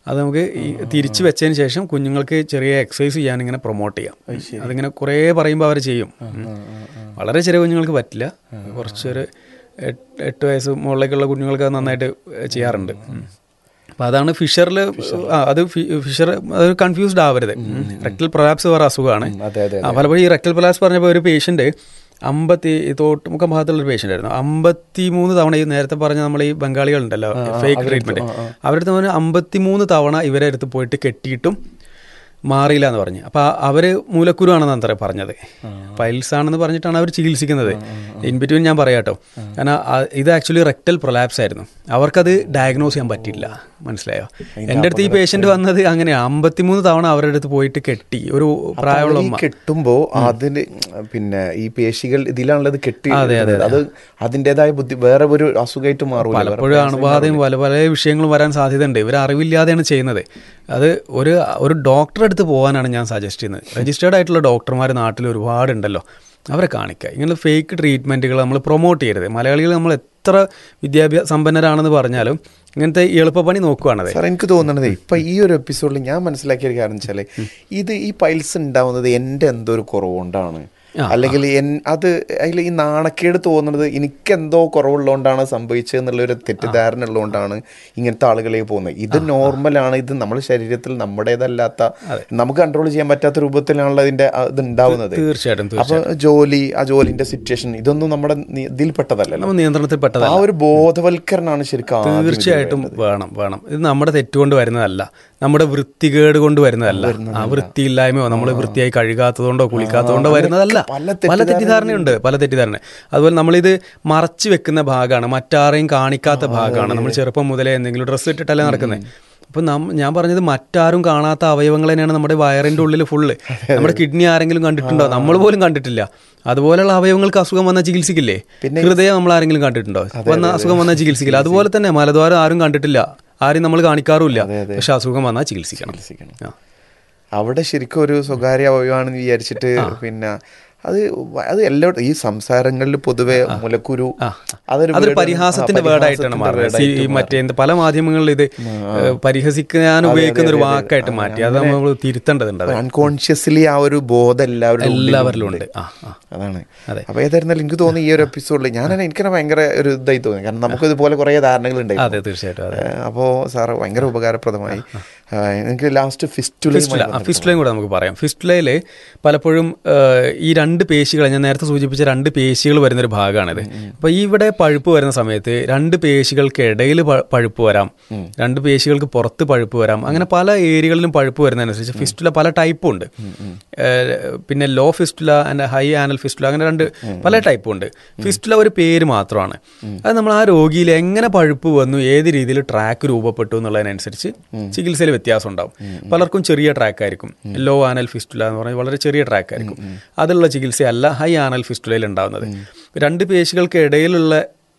അത് നമുക്ക് ഈ തിരിച്ചു വെച്ചതിന് ശേഷം കുഞ്ഞുങ്ങൾക്ക് ചെറിയ എക്സസൈസ് ചെയ്യാൻ ഇങ്ങനെ പ്രൊമോട്ട് ചെയ്യാം അതിങ്ങനെ കുറേ പറയുമ്പോൾ അവർ ചെയ്യും ഉം. വളരെ ചെറിയ കുഞ്ഞുങ്ങൾക്ക് പറ്റില്ല കുറച്ചൊരു എട്ട് എട്ട് വയസ്സ് മുകളിലേക്കുള്ള കുഞ്ഞുങ്ങൾക്ക് അത് നന്നായിട്ട് ചെയ്യാറുണ്ട് ഉം. അപ്പോൾ അതാണ് ഫിഷറിൽ അത് ഫി- ഫിഷർ അത് കൺഫ്യൂസ്ഡ് ആവരുത് റെക്ടൽ പ്രൊലാപ്സ് വേറെ അസുഖമാണ് അതെ അതെ ആ, പലപ്പോഴും ഈ റെക്ടൽ പ്രൊലാപ്സ് പറഞ്ഞപ്പോൾ ഒരു പേഷ്യന്റ് അമ്പത്തി തോട്ടുമുക്കം ഭാഗത്തുള്ള ഒരു പേഷ്യന്റ് ആയിരുന്നു അമ്പത്തി മൂന്ന് തവണ ഈ നേരത്തെ പറഞ്ഞ നമ്മൾ ഈ ബംഗാളികളുണ്ടല്ലോ ഫേക്ക് ട്രീറ്റ്മെന്റ് അവരുടെ അടുത്ത് അമ്പത്തി മൂന്ന് തവണ ഇവരെ അടുത്ത് പോയിട്ട് കെട്ടിയിട്ടും മാറിയില്ല എന്ന് പറഞ്ഞു അപ്പോൾ അവർ മൂലക്കുരു ആണെന്ന് അത്ര പറഞ്ഞത് പൈൽസ് ആണെന്ന് പറഞ്ഞിട്ടാണ് അവർ ചികിത്സിക്കുന്നത് ഇൻ ബിറ്റ്വീൻ ഞാൻ പറയാട്ടോ കാരണം ആ- ഇത് ആക്ച്വലി റെക്ടൽ പ്രൊലാപ്സ് ആയിരുന്നു അവർക്കത് ഡയഗ്നോസ് ചെയ്യാൻ പറ്റില്ല മനസ്സിലായോ എൻ്റെ അടുത്ത് ഈ പേഷ്യന്റ് വന്നത് അങ്ങനെ അമ്പത്തിമൂന്ന് തവണ അവരുടെ അടുത്ത് പോയിട്ട് കെട്ടി ഒരു പ്രായമുള്ള ഈ ഉമ്മ കെട്ടുമ്പോ അതിന് പിന്നെ ഈ പേശികൾ ഇതിലാണുള്ളത് കെട്ടി ഇടുന്നത്. അത് അതിൻ്റെതായ ബുദ്ധി വേറെ ഒരു അസുഖമായിട്ട് മാറൂല പലപ്പോഴും അണുബാധയും പല പല വിഷയങ്ങളും വരാൻ സാധ്യതയുണ്ട് ഇവർ അറിവില്ലാതെയാണ് ചെയ്യുന്നത് അത് ഒരു ഒരു ഡോക്ടറെ അടുത്ത് പോകാനാണ് ഞാൻ സജസ്റ്റ് ചെയ്യുന്നത് രജിസ്റ്റേർഡ് ആയിട്ടുള്ള ഡോക്ടർമാർ നാട്ടിൽ ഒരുപാടുണ്ടല്ലോ അവരെ കാണിക്കുക ഇങ്ങനെ ഫേക്ക് ട്രീറ്റ്മെൻറ്റുകൾ നമ്മൾ പ്രൊമോട്ട് ചെയ്യരുത് മലയാളികൾ നമ്മൾ എത്ര വിദ്യാഭ്യാസ സമ്പന്നരാണെന്ന് പറഞ്ഞാലും ഇങ്ങനത്തെ ഈ എളുപ്പപ്പണി നോക്കുകയാണത് സാർ എനിക്ക് തോന്നുന്നത് ഇപ്പൊ ഈ ഒരു എപ്പിസോഡിൽ ഞാൻ മനസ്സിലാക്കിയ ഒരു കാര്യം വെച്ചാല് ഇത് ഈ പൈൽസ് ഉണ്ടാവുന്നത് എൻ്റെ എന്തോ ഒരു കുറവുകൊണ്ടാണ് അല്ലെങ്കിൽ എൻ- അത് അതിൽ ഈ നാണക്കേട് തോന്നുന്നത് എനിക്ക് എന്തോ കുറവുള്ളതുകൊണ്ടാണ് സംഭവിച്ചത് എന്നുള്ള ഒരു തെറ്റിദ്ധാരണ ഉള്ളതുകൊണ്ടാണ് ഇങ്ങനത്തെ ആളുകളിലേക്ക് പോകുന്നത് ഇത് നോർമലാണ് ഇത് നമ്മുടെ ശരീരത്തിൽ നമ്മുടേതല്ലാത്ത നമുക്ക് കൺട്രോൾ ചെയ്യാൻ പറ്റാത്ത രൂപത്തിലാണല്ലോ ഇതിന്റെ ആ, ഇത് ഉണ്ടാവുന്നത് തീർച്ചയായിട്ടും അപ്പൊ ജോലി ആ ജോലിന്റെ സിറ്റുവേഷൻ ഇതൊന്നും നമ്മുടെ നി- ഇതിൽപ്പെട്ടതല്ലല്ലോ നമ്മൾ നിയന്ത്രണത്തിൽ ആ പെട്ടതല്ല ഒരു ബോധവൽക്കരണമാണ് ശരിക്കും ആദ്യം ഇതിൽ തീർച്ചയായിട്ടും വേണം വേണം ഇത് നമ്മുടെ തെറ്റുകൊണ്ട് വരുന്നതല്ല നമ്മുടെ വൃത്തികേട് കൊണ്ട് വരുന്നതല്ല ആ വൃത്തിയില്ലായ്മയോ നമ്മൾ വൃത്തിയായി കഴുകാത്തതുകൊണ്ടോ കുളിക്കാത്തതുകൊണ്ടോ വരുന്നതല്ല പല പല തെറ്റിദ്ധാരണയുണ്ട് പല തെറ്റിദ്ധാരണ അതുപോലെ നമ്മളിത് മറച്ചു വെക്കുന്ന ഭാഗമാണ് മറ്റാരെയും കാണിക്കാത്ത ഭാഗമാണ് നമ്മൾ ചെറുപ്പം മുതലേ എന്തെങ്കിലും ഡ്രസ്സ് ഇട്ടിട്ടല്ലേ നടക്കുന്നത് അപ്പൊ നം- ഞാൻ പറഞ്ഞത് മറ്റാരും കാണാത്ത അവയവങ്ങൾ തന്നെയാണ് നമ്മുടെ വയറിന്റെ ഉള്ളിൽ ഫുള്ള് നമ്മുടെ കിഡ്നി ആരെങ്കിലും കണ്ടിട്ടുണ്ടോ നമ്മൾ പോലും കണ്ടിട്ടില്ല അതുപോലെയുള്ള അവയവങ്ങൾക്ക് അസുഖം വന്നാൽ ചികിത്സിക്കില്ലേ ഹൃദയം നമ്മൾ ആരെങ്കിലും കണ്ടിട്ടുണ്ടോ വന്ന അസുഖം വന്നാൽ ചികിത്സിക്കില്ല അതുപോലെ തന്നെ മലദ്വാരം ആരും കണ്ടിട്ടില്ല ആരും നമ്മൾ കാണിക്കാറുമില്ല പക്ഷെ അസുഖം വന്നാൽ ചികിത്സിക്കണം ആ. അവിടെ ശരിക്കും ഒരു സ്വകാര്യ അവയവാണെന്ന് വിചാരിച്ചിട്ട് പിന്നെ അത് വ- അത് എല്ലായിടത്തും ഈ സംസാരങ്ങളിൽ പൊതുവെ മുലക്കുരു അതൊരു word- പരിഹാസത്തിന്റെ ആ, വേർഡായിട്ടാണ് മാറുന്നത് സി- ഈ മറ്റേ എന്ത് പല മാധ്യമങ്ങളിൽ ഇത് ഏഹ്, പരിഹസിക്കാൻ ഉപയോഗിക്കുന്ന ഒരു വാക്കായിട്ട് മാറ്റി അത് നമ്മൾ തിരുത്തേണ്ടതുണ്ട് അത് അൺകോൺഷ്യസ്ലി ആ ഒരു ബോധം എല്ലാവരുടെ ഉള്ളിലും എല്ലാവരിലും ഉണ്ട് ആ ആ അതാണ് അതെ. അപ്പൊ ഏതായിരുന്നാലും എനിക്ക് തോന്നി ഈ ഒരു എപ്പിസോഡിൽ ഞാൻ എനിക്ക് ഭയങ്കര ഒരു ഇതായി തോന്നി കാരണം നമുക്ക് ഇതുപോലെ കുറെ ധാരണകൾ അതെ ഉണ്ടായി തീർച്ചയായിട്ടും അതെ അപ്പോൾ സാറ് ഭയങ്കര ഉപകാരപ്രദമായി ആ, എനിക്ക് ലാസ്റ്റ് ഫിസ്റ്റുല ഫിസ്റ്റുല ആ ഫിസ്റ്റുലയും കൂടെ നമുക്ക് പറയാം ഫിസ്റ്റുലയിൽ പലപ്പോഴും ആ, ഈ രണ്ട് പേശികൾ ഞാൻ നേരത്തെ സൂചിപ്പിച്ച രണ്ട് പേശികൾ വരുന്നൊരു ഭാഗമാണിത് അപ്പോൾ ഈ ഇവിടെ പഴുപ്പ് വരുന്ന സമയത്ത് രണ്ട് പേശികൾക്ക് ഇടയിൽ പ- പഴുപ്പ് വരാം രണ്ട് പേശികൾക്ക് പുറത്ത് പഴുപ്പ് വരാം അങ്ങനെ പല ഏരിയകളിലും പഴുപ്പ് വരുന്നതനുസരിച്ച് ഫിസ്റ്റുല പല ടൈപ്പും ഉണ്ട് ഏ, പിന്നെ low fistula and high anal fistula അങ്ങനെ രണ്ട് പല ടൈപ്പും ഉണ്ട് ഫിസ്റ്റുല ഒരു പേര് മാത്രമാണ് അത് നമ്മൾ ആ രോഗിയിൽ എങ്ങനെ പഴുപ്പ് വന്നു ഏത് രീതിയിൽ ട്രാക്ക് രൂപപ്പെട്ടു എന്നുള്ളതിനനുസരിച്ച് ചികിത്സയിൽ വ്യത്യാസം ഉണ്ടാവും പലർക്കും ചെറിയ ട്രാക്ക് ആയിരിക്കും ലോ ആനൽ ഫിസ്റ്റുല എന്ന് പറഞ്ഞാൽ വളരെ ചെറിയ ട്രാക്ക് ആയിരിക്കും അതിലുള്ള ചികിത്സയല്ല ഹൈ ആനൽ ഫിസ്റ്റുലയിൽ ഉണ്ടാവുന്നത് രണ്ട് പേശികൾക്ക് ഇടയിലുള്ള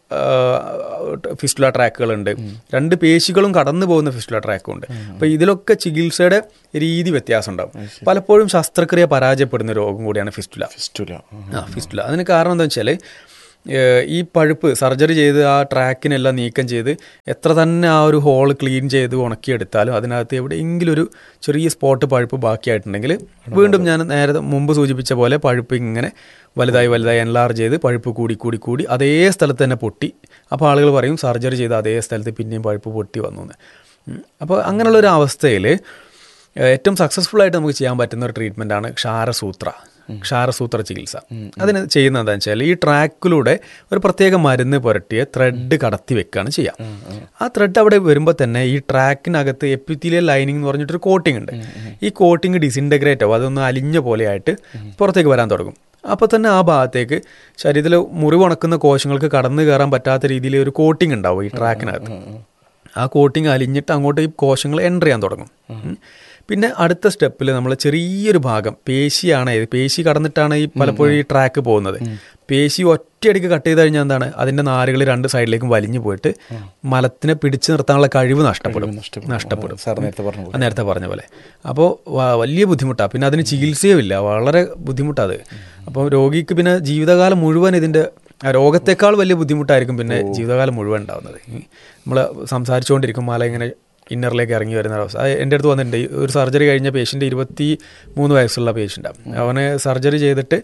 ഫിസ്റ്റുല ട്രാക്കുകളുണ്ട് രണ്ട് പേശികളും കടന്നു പോകുന്ന ഫിസ്റ്റുല ട്രാക്കും ഉണ്ട് അപ്പോൾ ഇതിലൊക്കെ ചികിത്സയുടെ രീതി വ്യത്യാസം ഉണ്ടാവും പലപ്പോഴും ശസ്ത്രക്രിയ പരാജയപ്പെടുന്ന രോഗം കൂടിയാണ് ഫിസ്റ്റുല ഫിസ്റ്റുല ആ ഫിസ്റ്റുല അതിന് കാരണം എന്താ വെച്ചാൽ ഈ പഴുപ്പ് സർജറി ചെയ്ത് ആ ട്രാക്കിനെല്ലാം നീക്കം ചെയ്ത് എത്ര തന്നെ ആ ഒരു ഹോൾ ക്ലീൻ ചെയ്ത് ഉണക്കിയെടുത്താലും അതിനകത്ത് എവിടെയെങ്കിലും ഒരു ചെറിയ സ്പോട്ട് പഴുപ്പ് ബാക്കിയായിട്ടുണ്ടെങ്കിൽ വീണ്ടും ഞാൻ നേരത്തെ മുമ്പ് സൂചിപ്പിച്ച പോലെ പഴുപ്പ് ഇങ്ങനെ വലുതായി വലുതായി എൻലാർജ് ചെയ്ത് പഴുപ്പ് കൂടി കൂടി കൂടി അതേ സ്ഥലത്ത് തന്നെ പൊട്ടി അപ്പോൾ ആളുകൾ പറയും സർജറി ചെയ്ത് അതേ സ്ഥലത്ത് പിന്നെയും പഴുപ്പ് പൊട്ടി വന്നു എന്ന് ഉം. അപ്പോൾ അങ്ങനെയുള്ളൊരു അവസ്ഥയിൽ ഏറ്റവും സക്സസ്ഫുൾ ആയിട്ട് നമുക്ക് ചെയ്യാൻ പറ്റുന്ന ഒരു ട്രീറ്റ്മെൻറ്റാണ് ക്ഷാരസൂത്ര ക്ഷാരസൂത്ര ചികിത്സ അതിന് ചെയ്യുന്നത് എന്താണെന്ന് വെച്ചാൽ ഈ ട്രാക്കിലൂടെ ഒരു പ്രത്യേക മരുന്ന് പുരട്ടിയ ത്രെഡ് കടത്തി വെക്കുകയാണ് ചെയ്യുക ആ ത്രെഡ് അവിടെ വരുമ്പോൾ തന്നെ ഈ ട്രാക്കിനകത്ത് എപ്പിത്തീലിയൽ ലൈനിങ് എന്ന് പറഞ്ഞിട്ടൊരു കോട്ടിംഗ് ഉണ്ട് ഈ കോട്ടിംഗ് ഡിസിൻറ്റഗ്രേറ്റ് ആവും അതൊന്ന് അലിഞ്ഞ പോലെയായിട്ട് പുറത്തേക്ക് വരാൻ തുടങ്ങും അപ്പോൾ തന്നെ ആ ഭാഗത്തേക്ക് ശരീരത്തിൽ മുറിവുണക്കുന്ന കോശങ്ങൾക്ക് കടന്നു കയറാൻ പറ്റാത്ത രീതിയിൽ ഒരു കോട്ടിംഗ് ഉണ്ടാവും ഈ ട്രാക്കിനകത്ത് ആ കോട്ടിങ് അലിഞ്ഞിട്ട് അങ്ങോട്ട് ഈ കോശങ്ങൾ എൻ്റർ ചെയ്യാൻ തുടങ്ങും ഉം. പിന്നെ അടുത്ത സ്റ്റെപ്പിൽ നമ്മൾ ചെറിയൊരു ഭാഗം പേശിയാണ് ഇത് പേശി കടന്നിട്ടാണ് ഈ പലപ്പോഴും ഈ ട്രാക്ക് പോകുന്നത് പേശി ഒറ്റയടിക്ക് കട്ട് ചെയ്ത് കഴിഞ്ഞാൽ എന്താണ് അതിൻ്റെ നാരുകൾ രണ്ട് സൈഡിലേക്കും വലിഞ്ഞു പോയിട്ട് മലത്തിനെ പിടിച്ചു നിർത്താനുള്ള കഴിവ് നഷ്ടപ്പെടും നഷ്ടപ്പെടും സാർ നേരത്തെ പറഞ്ഞു ആ നേരത്തെ പറഞ്ഞ പോലെ അപ്പോൾ വലിയ ബുദ്ധിമുട്ടാണ് പിന്നെ അതിന് ചികിത്സയും ഇല്ല വളരെ ബുദ്ധിമുട്ടാണ് അത് അപ്പോൾ രോഗിക്ക് പിന്നെ ജീവിതകാലം മുഴുവൻ ഇതിൻ്റെ ആ രോഗത്തെക്കാൾ വലിയ ബുദ്ധിമുട്ടായിരിക്കും പിന്നെ ജീവിതകാലം മുഴുവൻ ഉണ്ടാവുന്നത് നമ്മൾ സംസാരിച്ചുകൊണ്ടിരിക്കും മല ഇങ്ങനെ ഇന്നറിലേക്ക് ഇറങ്ങി വരുന്ന ഒരു അവസ്ഥ അത് എൻ്റെ അടുത്ത് വന്നിട്ടുണ്ട് ഈ ഒരു സർജറി കഴിഞ്ഞ പേഷ്യൻ്റ് ഇരുപത്തി മൂന്ന് വയസ്സുള്ള പേഷ്യൻ്റാണ് അവന് സർജറി ചെയ്തിട്ട്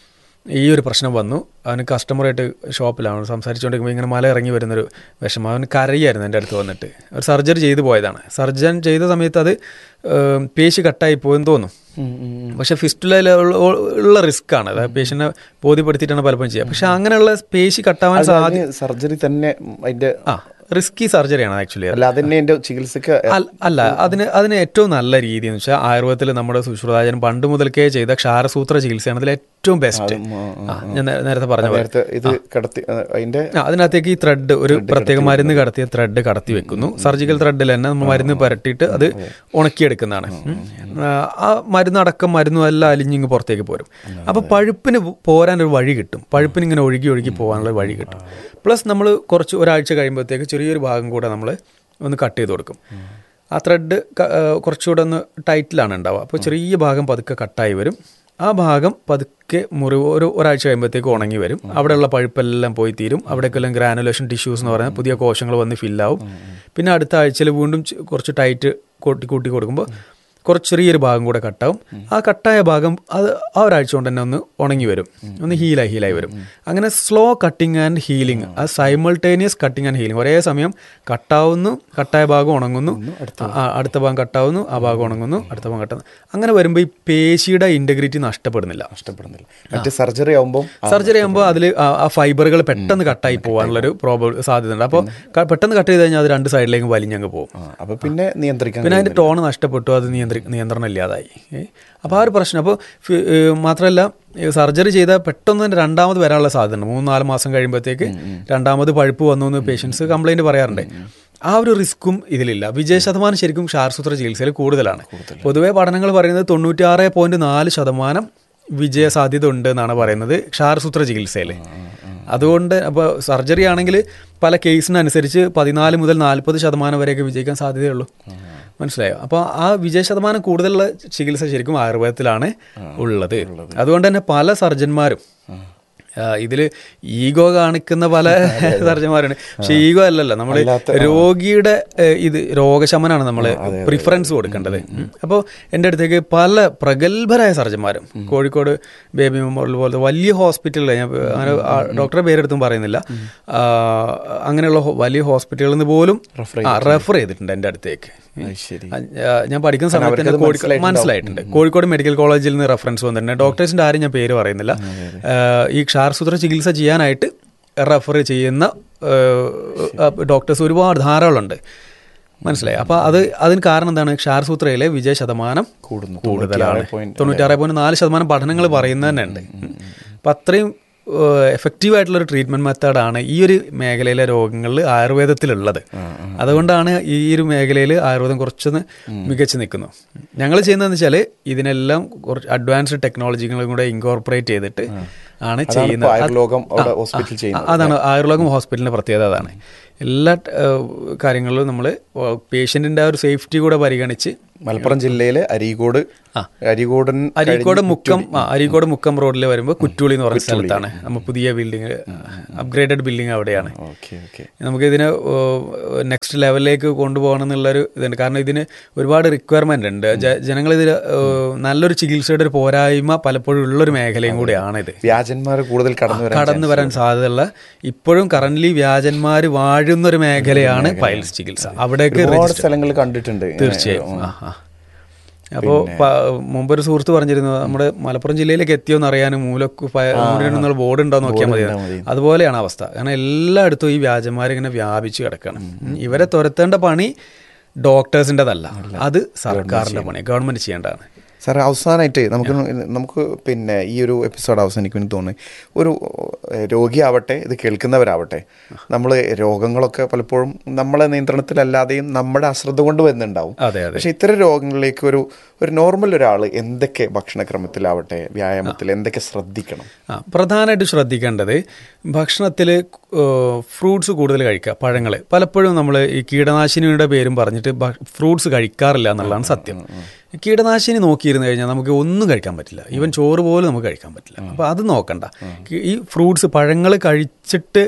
ഈ ഒരു പ്രശ്നം വന്നു അവന് കസ്റ്റമറായിട്ട് ഷോപ്പിലാണ് സംസാരിച്ചുകൊണ്ടിരിക്കുമ്പോൾ ഇങ്ങനെ മല ഇറങ്ങി വരുന്നൊരു വിഷമം അവന് കരയായിരുന്നു എൻ്റെ അടുത്ത് വന്നിട്ട് ഒരു സർജറി ചെയ്തു പോയതാണ് സർജൻ ചെയ്ത സമയത്ത് അത് ഏം, പേശി കട്ടായി പോയെന്ന് തോന്നും പക്ഷെ ഫിസ്റ്റുലയിൽ ഉള്ള റിസ്ക് ആണ് അതായത് പേഷ്യനെ ബോധ്യപ്പെടുത്തിയിട്ടാണ് പലപ്പോഴും ചെയ്യുക പക്ഷെ അങ്ങനെയുള്ള പേശി കട്ടാവാൻ സാധ്യത സർജറി തന്നെ അതിന്റെ ആ റിസ്കി സർജറിയാണ് ആക്ച്വലി അല്ല അതന്നെ അതിന്റെ ചികിത്സക്ക് അൽ- അല്ല അതിന് അതിന് ഏറ്റവും നല്ല രീതി എന്ന് വെച്ചാൽ ആയുർവേദത്തിൽ നമ്മുടെ സുശ്രുതാചൻ പണ്ട് മുതൽക്കേ ചെയ്ത ക്ഷാരസൂത്ര ചികിത്സയാണ് അതിൽ ഏറ്റവും ബെസ്റ്റ് ഞാൻ നേ- നേരത്തെ പറഞ്ഞ പോലെ നേരത്തെ ഇത് കിടത്തി ആ, അതിന്റെ ആ, അതിനകത്തേക്ക് ഈ ത്രെഡ് ഒരു പ്രത്യേക മരുന്ന് കടത്തിയ ത്രെഡ് കടത്തി വെക്കുന്നു സർജിക്കൽ ത്രെഡിൽ തന്നെ നമ്മൾ മരുന്ന് പുരട്ടിയിട്ട് അത് ഉണക്കിയെടുക്കുന്നതാണ് ഉം. ആ, ആ മരുന്ന് അടക്കം മരുന്നും എല്ലാം അലിഞ്ഞിങ്ങ് പുറത്തേക്ക് പോരും അപ്പൊ പഴുപ്പിന് പോരാൻ ഒരു വഴി കിട്ടും പഴുപ്പിന് ഇങ്ങനെ ഒഴുകി ഒഴുകി പോകാനുള്ള ഒരു വഴി കിട്ടും പ്ലസ് നമ്മൾ കുറച്ച് ഒരാഴ്ച കഴിയുമ്പോഴത്തേക്ക് ചെറിയൊരു ഭാഗം കൂടെ നമ്മൾ ഒന്ന് കട്ട് ചെയ്ത് കൊടുക്കും ആ ത്രെഡ് കുറച്ചുകൂടെ ഒന്ന് ടൈറ്റിലാണ് ഉണ്ടാവുക അപ്പോൾ ചെറിയ ഭാഗം പതുക്കെ കട്ടായി വരും ആ ഭാഗം പതുക്കെ മുറിവ് ഒരു ഒരാഴ്ച കഴിയുമ്പോഴത്തേക്ക് ഉണങ്ങി വരും അവിടെയുള്ള പഴുപ്പെല്ലാം പോയി തീരും അവിടേക്കെല്ലാം ഗ്രാനുലേഷൻ ടിഷ്യൂസ് എന്ന് പറയുന്നത് പുതിയ കോശങ്ങൾ വന്ന് ഫില്ലാവും പിന്നെ അടുത്ത ആഴ്ചയിൽ വീണ്ടും ചെ- കുറച്ച് ടൈറ്റ് കൂട്ടി കൂട്ടി കൊടുക്കുമ്പോൾ കുറച്ച് ചെറിയൊരു ഭാഗം കൂടെ കട്ടാവും ആ കട്ടായ ഭാഗം അത് ആ ഒരാഴ്ച കൊണ്ട് തന്നെ ഒന്ന് ഉണങ്ങി വരും ഒന്ന് ഹീലായി ഹീലായി വരും അങ്ങനെ സ്ലോ കട്ടിങ് ആൻഡ് ഹീലിംഗ് ആ സൈമൾട്ടേനിയസ് കട്ടിങ് ആൻഡ് ഹീലിംഗ് ഒരേ സമയം കട്ടാവുന്നു കട്ടായ ഭാഗം ഉണങ്ങുന്നു ആ, അടുത്ത ഭാഗം കട്ടാവുന്നു ആ ഭാഗം ഉണങ്ങുന്നു അടുത്ത ഭാഗം കട്ടാവുന്നു അങ്ങനെ വരുമ്പോൾ ഈ പേശിയുടെ ഇന്റഗ്രിറ്റി നഷ്ടപ്പെടുന്നില്ല നഷ്ടപ്പെടുന്നില്ല മറ്റേ സർജറി ആവുമ്പോൾ സർജറി ആകുമ്പോൾ അതിൽ ആ ഫൈബറുകൾ പെട്ടെന്ന് കട്ടായി പോകാനുള്ളൊരു പ്രോബിൾ സാധ്യതയുണ്ട് അപ്പോൾ പെട്ടെന്ന് കട്ട് ചെയ്ത് കഴിഞ്ഞാൽ അത് രണ്ട് സൈഡിലേക്ക് വലിഞ്ഞങ്ങ് പോകും അപ്പൊ പിന്നെ നിയന്ത്രിക്കാൻ പിന്നെ അതിന്റെ ടോൺ നഷ്ടപ്പെട്ടു അത് നിയന്ത്രി നിയന്ത്രണം ഇല്ലാതായി അപ്പോൾ ആ ഒരു പ്രശ്നം അപ്പോൾ മാത്രമല്ല സർജറി ചെയ്താൽ പെട്ടെന്ന് തന്നെ രണ്ടാമത് വരാനുള്ള സാധ്യതയുണ്ട് മൂന്ന് നാല് മാസം കഴിയുമ്പോഴത്തേക്ക് രണ്ടാമത് പഴുപ്പ് വന്നു എന്ന് പേഷ്യൻസ് കംപ്ലൈൻറ്റ് പറയാറുണ്ട് ആ ഒരു റിസ്ക്കും ഇതിലില്ല വിജയ ശതമാനം ശരിക്കും ക്ഷാരസൂത്ര ചികിത്സയിൽ കൂടുതലാണ് പൊതുവേ പഠനങ്ങൾ പറയുന്നത് തൊണ്ണൂറ്റിയാറ് പോയിന്റ് നാല് ശതമാനം വിജയ സാധ്യത ഉണ്ട് എന്നാണ് പറയുന്നത് ക്ഷാരസൂത്ര ചികിത്സയിൽ അതുകൊണ്ട് അപ്പോൾ സർജറി ആണെങ്കിൽ പല കേസിനനുസരിച്ച് പതിനാല് മുതൽ നാൽപ്പത് ശതമാനം വരെയൊക്കെ വിജയിക്കാൻ സാധ്യതയുള്ളൂ മനസ്സിലായോ അപ്പോൾ ആ വിജയ ശതമാനം കൂടുതലുള്ള ചികിത്സ ശരിക്കും ആയുർവേദത്തിലാണ് ഉള്ളത് അതുകൊണ്ട് തന്നെ പല സർജന്മാരും ഇതിൽ ഈഗോ കാണിക്കുന്ന പല സർജന്മാരുണ്ട് പക്ഷെ ഈഗോ അല്ലല്ലോ നമ്മൾ രോഗിയുടെ ഏഹ്, ഇത് രോഗശമനാണ് നമ്മൾ പ്രിഫറൻസ് കൊടുക്കേണ്ടത് അപ്പോൾ എൻ്റെ അടുത്തേക്ക് പല പ്രഗത്ഭരായ സർജന്മാരും കോഴിക്കോട് ബേബി മെമ്മോറിയൽ പോലത്തെ വലിയ ഹോസ്പിറ്റലിൽ ഞാൻ അങ്ങനെ ആ ഡോക്ടറെ പേരെടുത്തും പറയുന്നില്ല ആ, അങ്ങനെയുള്ള ഹോ- വലിയ ഹോസ്പിറ്റലുകളിൽ നിന്ന് പോലും റെഫർ ചെയ്തിട്ടുണ്ട് എൻ്റെ അടുത്തേക്ക് ശരി ആ, ഞാൻ പഠിക്കുന്ന സമയത്ത് തന്നെ കോഴിക്കോട് മനസ്സിലായിട്ടുണ്ട് കോഴിക്കോട് മെഡിക്കൽ കോളേജിൽ നിന്ന് റെഫറൻസ് വന്നിട്ടുണ്ട് ഡോക്ടേഴ്സിന്റെ ആരും ഞാൻ പേര് പറയുന്നില്ല ആ, ഈ ക്ഷാരസൂത്ര ചികിത്സ ചെയ്യാനായിട്ട് റെഫർ ചെയ്യുന്ന ഡോക്ടേഴ്സ് ഒരുപാട് ധാരാളമുണ്ട് മനസ്സിലായി അപ്പോൾ അത് അതിന് കാരണം എന്താണ് ക്ഷാരസൂത്രയിലെ വിജയ ശതമാനം കൂടുന്നു കൂടുതലാണ് 96 തൊണ്ണൂറ്റാറ് പോയിന്റ് നാല് ശതമാനം പഠനങ്ങൾ പറയുന്നത് തന്നെ ഉണ്ട് അപ്പം അത്രയും എഫക്റ്റീവ് ആയിട്ടുള്ള ഒരു ട്രീറ്റ്മെന്റ് മെത്തേഡാണ് ഈ ഒരു മേഖലയിലെ രോഗങ്ങളിൽ ആയുർവേദത്തിലുള്ളത് അതുകൊണ്ടാണ് ഈ ഒരു മേഖലയിൽ ആയുർവേദം കുറച്ചൊന്ന് മികച്ചു നിൽക്കുന്നു ഞങ്ങൾ ചെയ്യുന്നതെന്ന് വെച്ചാൽ ഇതിനെല്ലാം കുറച്ച് അഡ്വാൻസ്ഡ് ടെക്നോളജികളും കൂടെ ഇൻകോർപ്പറേറ്റ് ചെയ്തിട്ട് ആണ് ചെയ്യുന്നത് അത് ആയുർലോകം അവിടെ ആ, ഹോസ്പിറ്റൽ ആ, ചെയ്യുന്നത് അതാണ് ആയുർലോകം ഹോസ്പിറ്റലിന്റെ പ്രത്യേകത അതാണ് എല്ലാ ഏഹ്, കാര്യങ്ങളിലും നമ്മൾ പേഷ്യന്റിന്റെ ആ ഒരു സേഫ്റ്റി കൂടെ പരിഗണിച്ച് മലപ്പുറം ജില്ലയിലെ അരീക്കോട് അരീക്കോടൻ അരീക്കോട് മുക്കം ആ, അരീക്കോട് മുക്കം റോഡിൽ വരുമ്പോൾ കുറ്റുളി എന്ന് പറയുന്ന സ്ഥലത്താണ് നമ്മൾ പുതിയ ബിൽഡിംഗ് അപ്ഗ്രേഡഡ് ബിൽഡിംഗ് അവിടെയാണ് ഓക്കെ ഓക്കെ നമുക്കിതിനെ നെക്സ്റ്റ് ലെവലിലേക്ക് കൊണ്ടുപോകണം എന്നുള്ളൊരു ഇതുണ്ട് കാരണം ഇതിന് ഒരുപാട് റിക്വയർമെന്റ് ഉണ്ട് ജ- ജനങ്ങൾ ഇതിൽ നല്ലൊരു ചികിത്സയുടെ ഒരു പോരായ്മ പലപ്പോഴും ഉള്ളൊരു മേഖലയും കൂടിയാണ് ഇത് വ്യാജന്മാർ കൂടുതൽ കടന്നു വരാൻ കടന്നു വരാൻ സാധ്യതയുള്ള ഇപ്പോഴും കറന്റ് വ്യാജന്മാർ വാഴുന്ന ഒരു മേഖലയാണ് പൈൽസ് ചികിത്സ അവിടേക്ക് ഒരുപാട് സ്ഥലങ്ങൾ കണ്ടിട്ടുണ്ട് ഇങ്ങനെ. തീർച്ചയായും ആ ആ അപ്പോൾ മുമ്പൊരു സുഹൃത്ത് പറഞ്ഞിരുന്നു നമ്മുടെ മലപ്പുറം ജില്ലയിലേക്ക് എത്തിയോന്ന് അറിയാനും മൂലക്ക് മൂലന്നുള്ള ബോർഡ് ഉണ്ടോ എന്ന് നോക്കിയാൽ മതി അതുപോലെയാണ് അവസ്ഥ കാരണം എല്ലായിടത്തും ഈ വ്യാജന്മാരിങ്ങനെ വ്യാപിച്ചു കിടക്കണം ഇവരെ തുരത്തേണ്ട പണി ഡോക്ടേഴ്സിൻ്റെതല്ല അത് സർക്കാരിന്റെ പണി ഗവൺമെന്റ് ചെയ്യേണ്ടതാണ് സാർ അവസാനമായിട്ട് നമുക്ക് നമുക്ക് പിന്നെ ഈ ഒരു എപ്പിസോഡ് അവസാനിക്കുമെന്ന് തോന്നുന്നു ഒരു ഏഹ്, രോഗിയാവട്ടെ ഇത് കേൾക്കുന്നവരാവട്ടെ നമ്മൾ രോഗങ്ങളൊക്കെ പലപ്പോഴും നമ്മളെ നിയന്ത്രണത്തിലല്ലാതെയും നമ്മുടെ അശ്രദ്ധ കൊണ്ട് വരുന്നുണ്ടാവും അതെ അതെ പക്ഷെ ഇത്തരം രോഗങ്ങളിലേക്ക് ഒരു ഒരു നോർമൽ ഒരാൾ എന്തൊക്കെ ഭക്ഷണക്രമത്തിലാവട്ടെ വ്യായാമത്തിൽ എന്തൊക്കെ ശ്രദ്ധിക്കണം ആ പ്രധാനമായിട്ട് ശ്രദ്ധിക്കേണ്ടത് ഭക്ഷണത്തിൽ ഫ്രൂട്ട്സ് കൂടുതൽ കഴിക്കുക പഴങ്ങൾ പലപ്പോഴും നമ്മൾ ഈ കീടനാശിനിയുടെ പേരും പറഞ്ഞിട്ട് ഫ്രൂട്ട്സ് കഴിക്കാറില്ല എന്നുള്ളതാണ് സത്യം കീടനാശിനി നോക്കിയിരുന്നു കഴിഞ്ഞാൽ നമുക്ക് ഒന്നും കഴിക്കാൻ പറ്റില്ല ഈവൻ ചോറ് പോലും നമുക്ക് കഴിക്കാൻ പറ്റില്ല അപ്പോൾ അത് നോക്കണ്ട ഈ ഫ്രൂട്ട്സ് പഴങ്ങൾ കഴിച്ചിട്ട്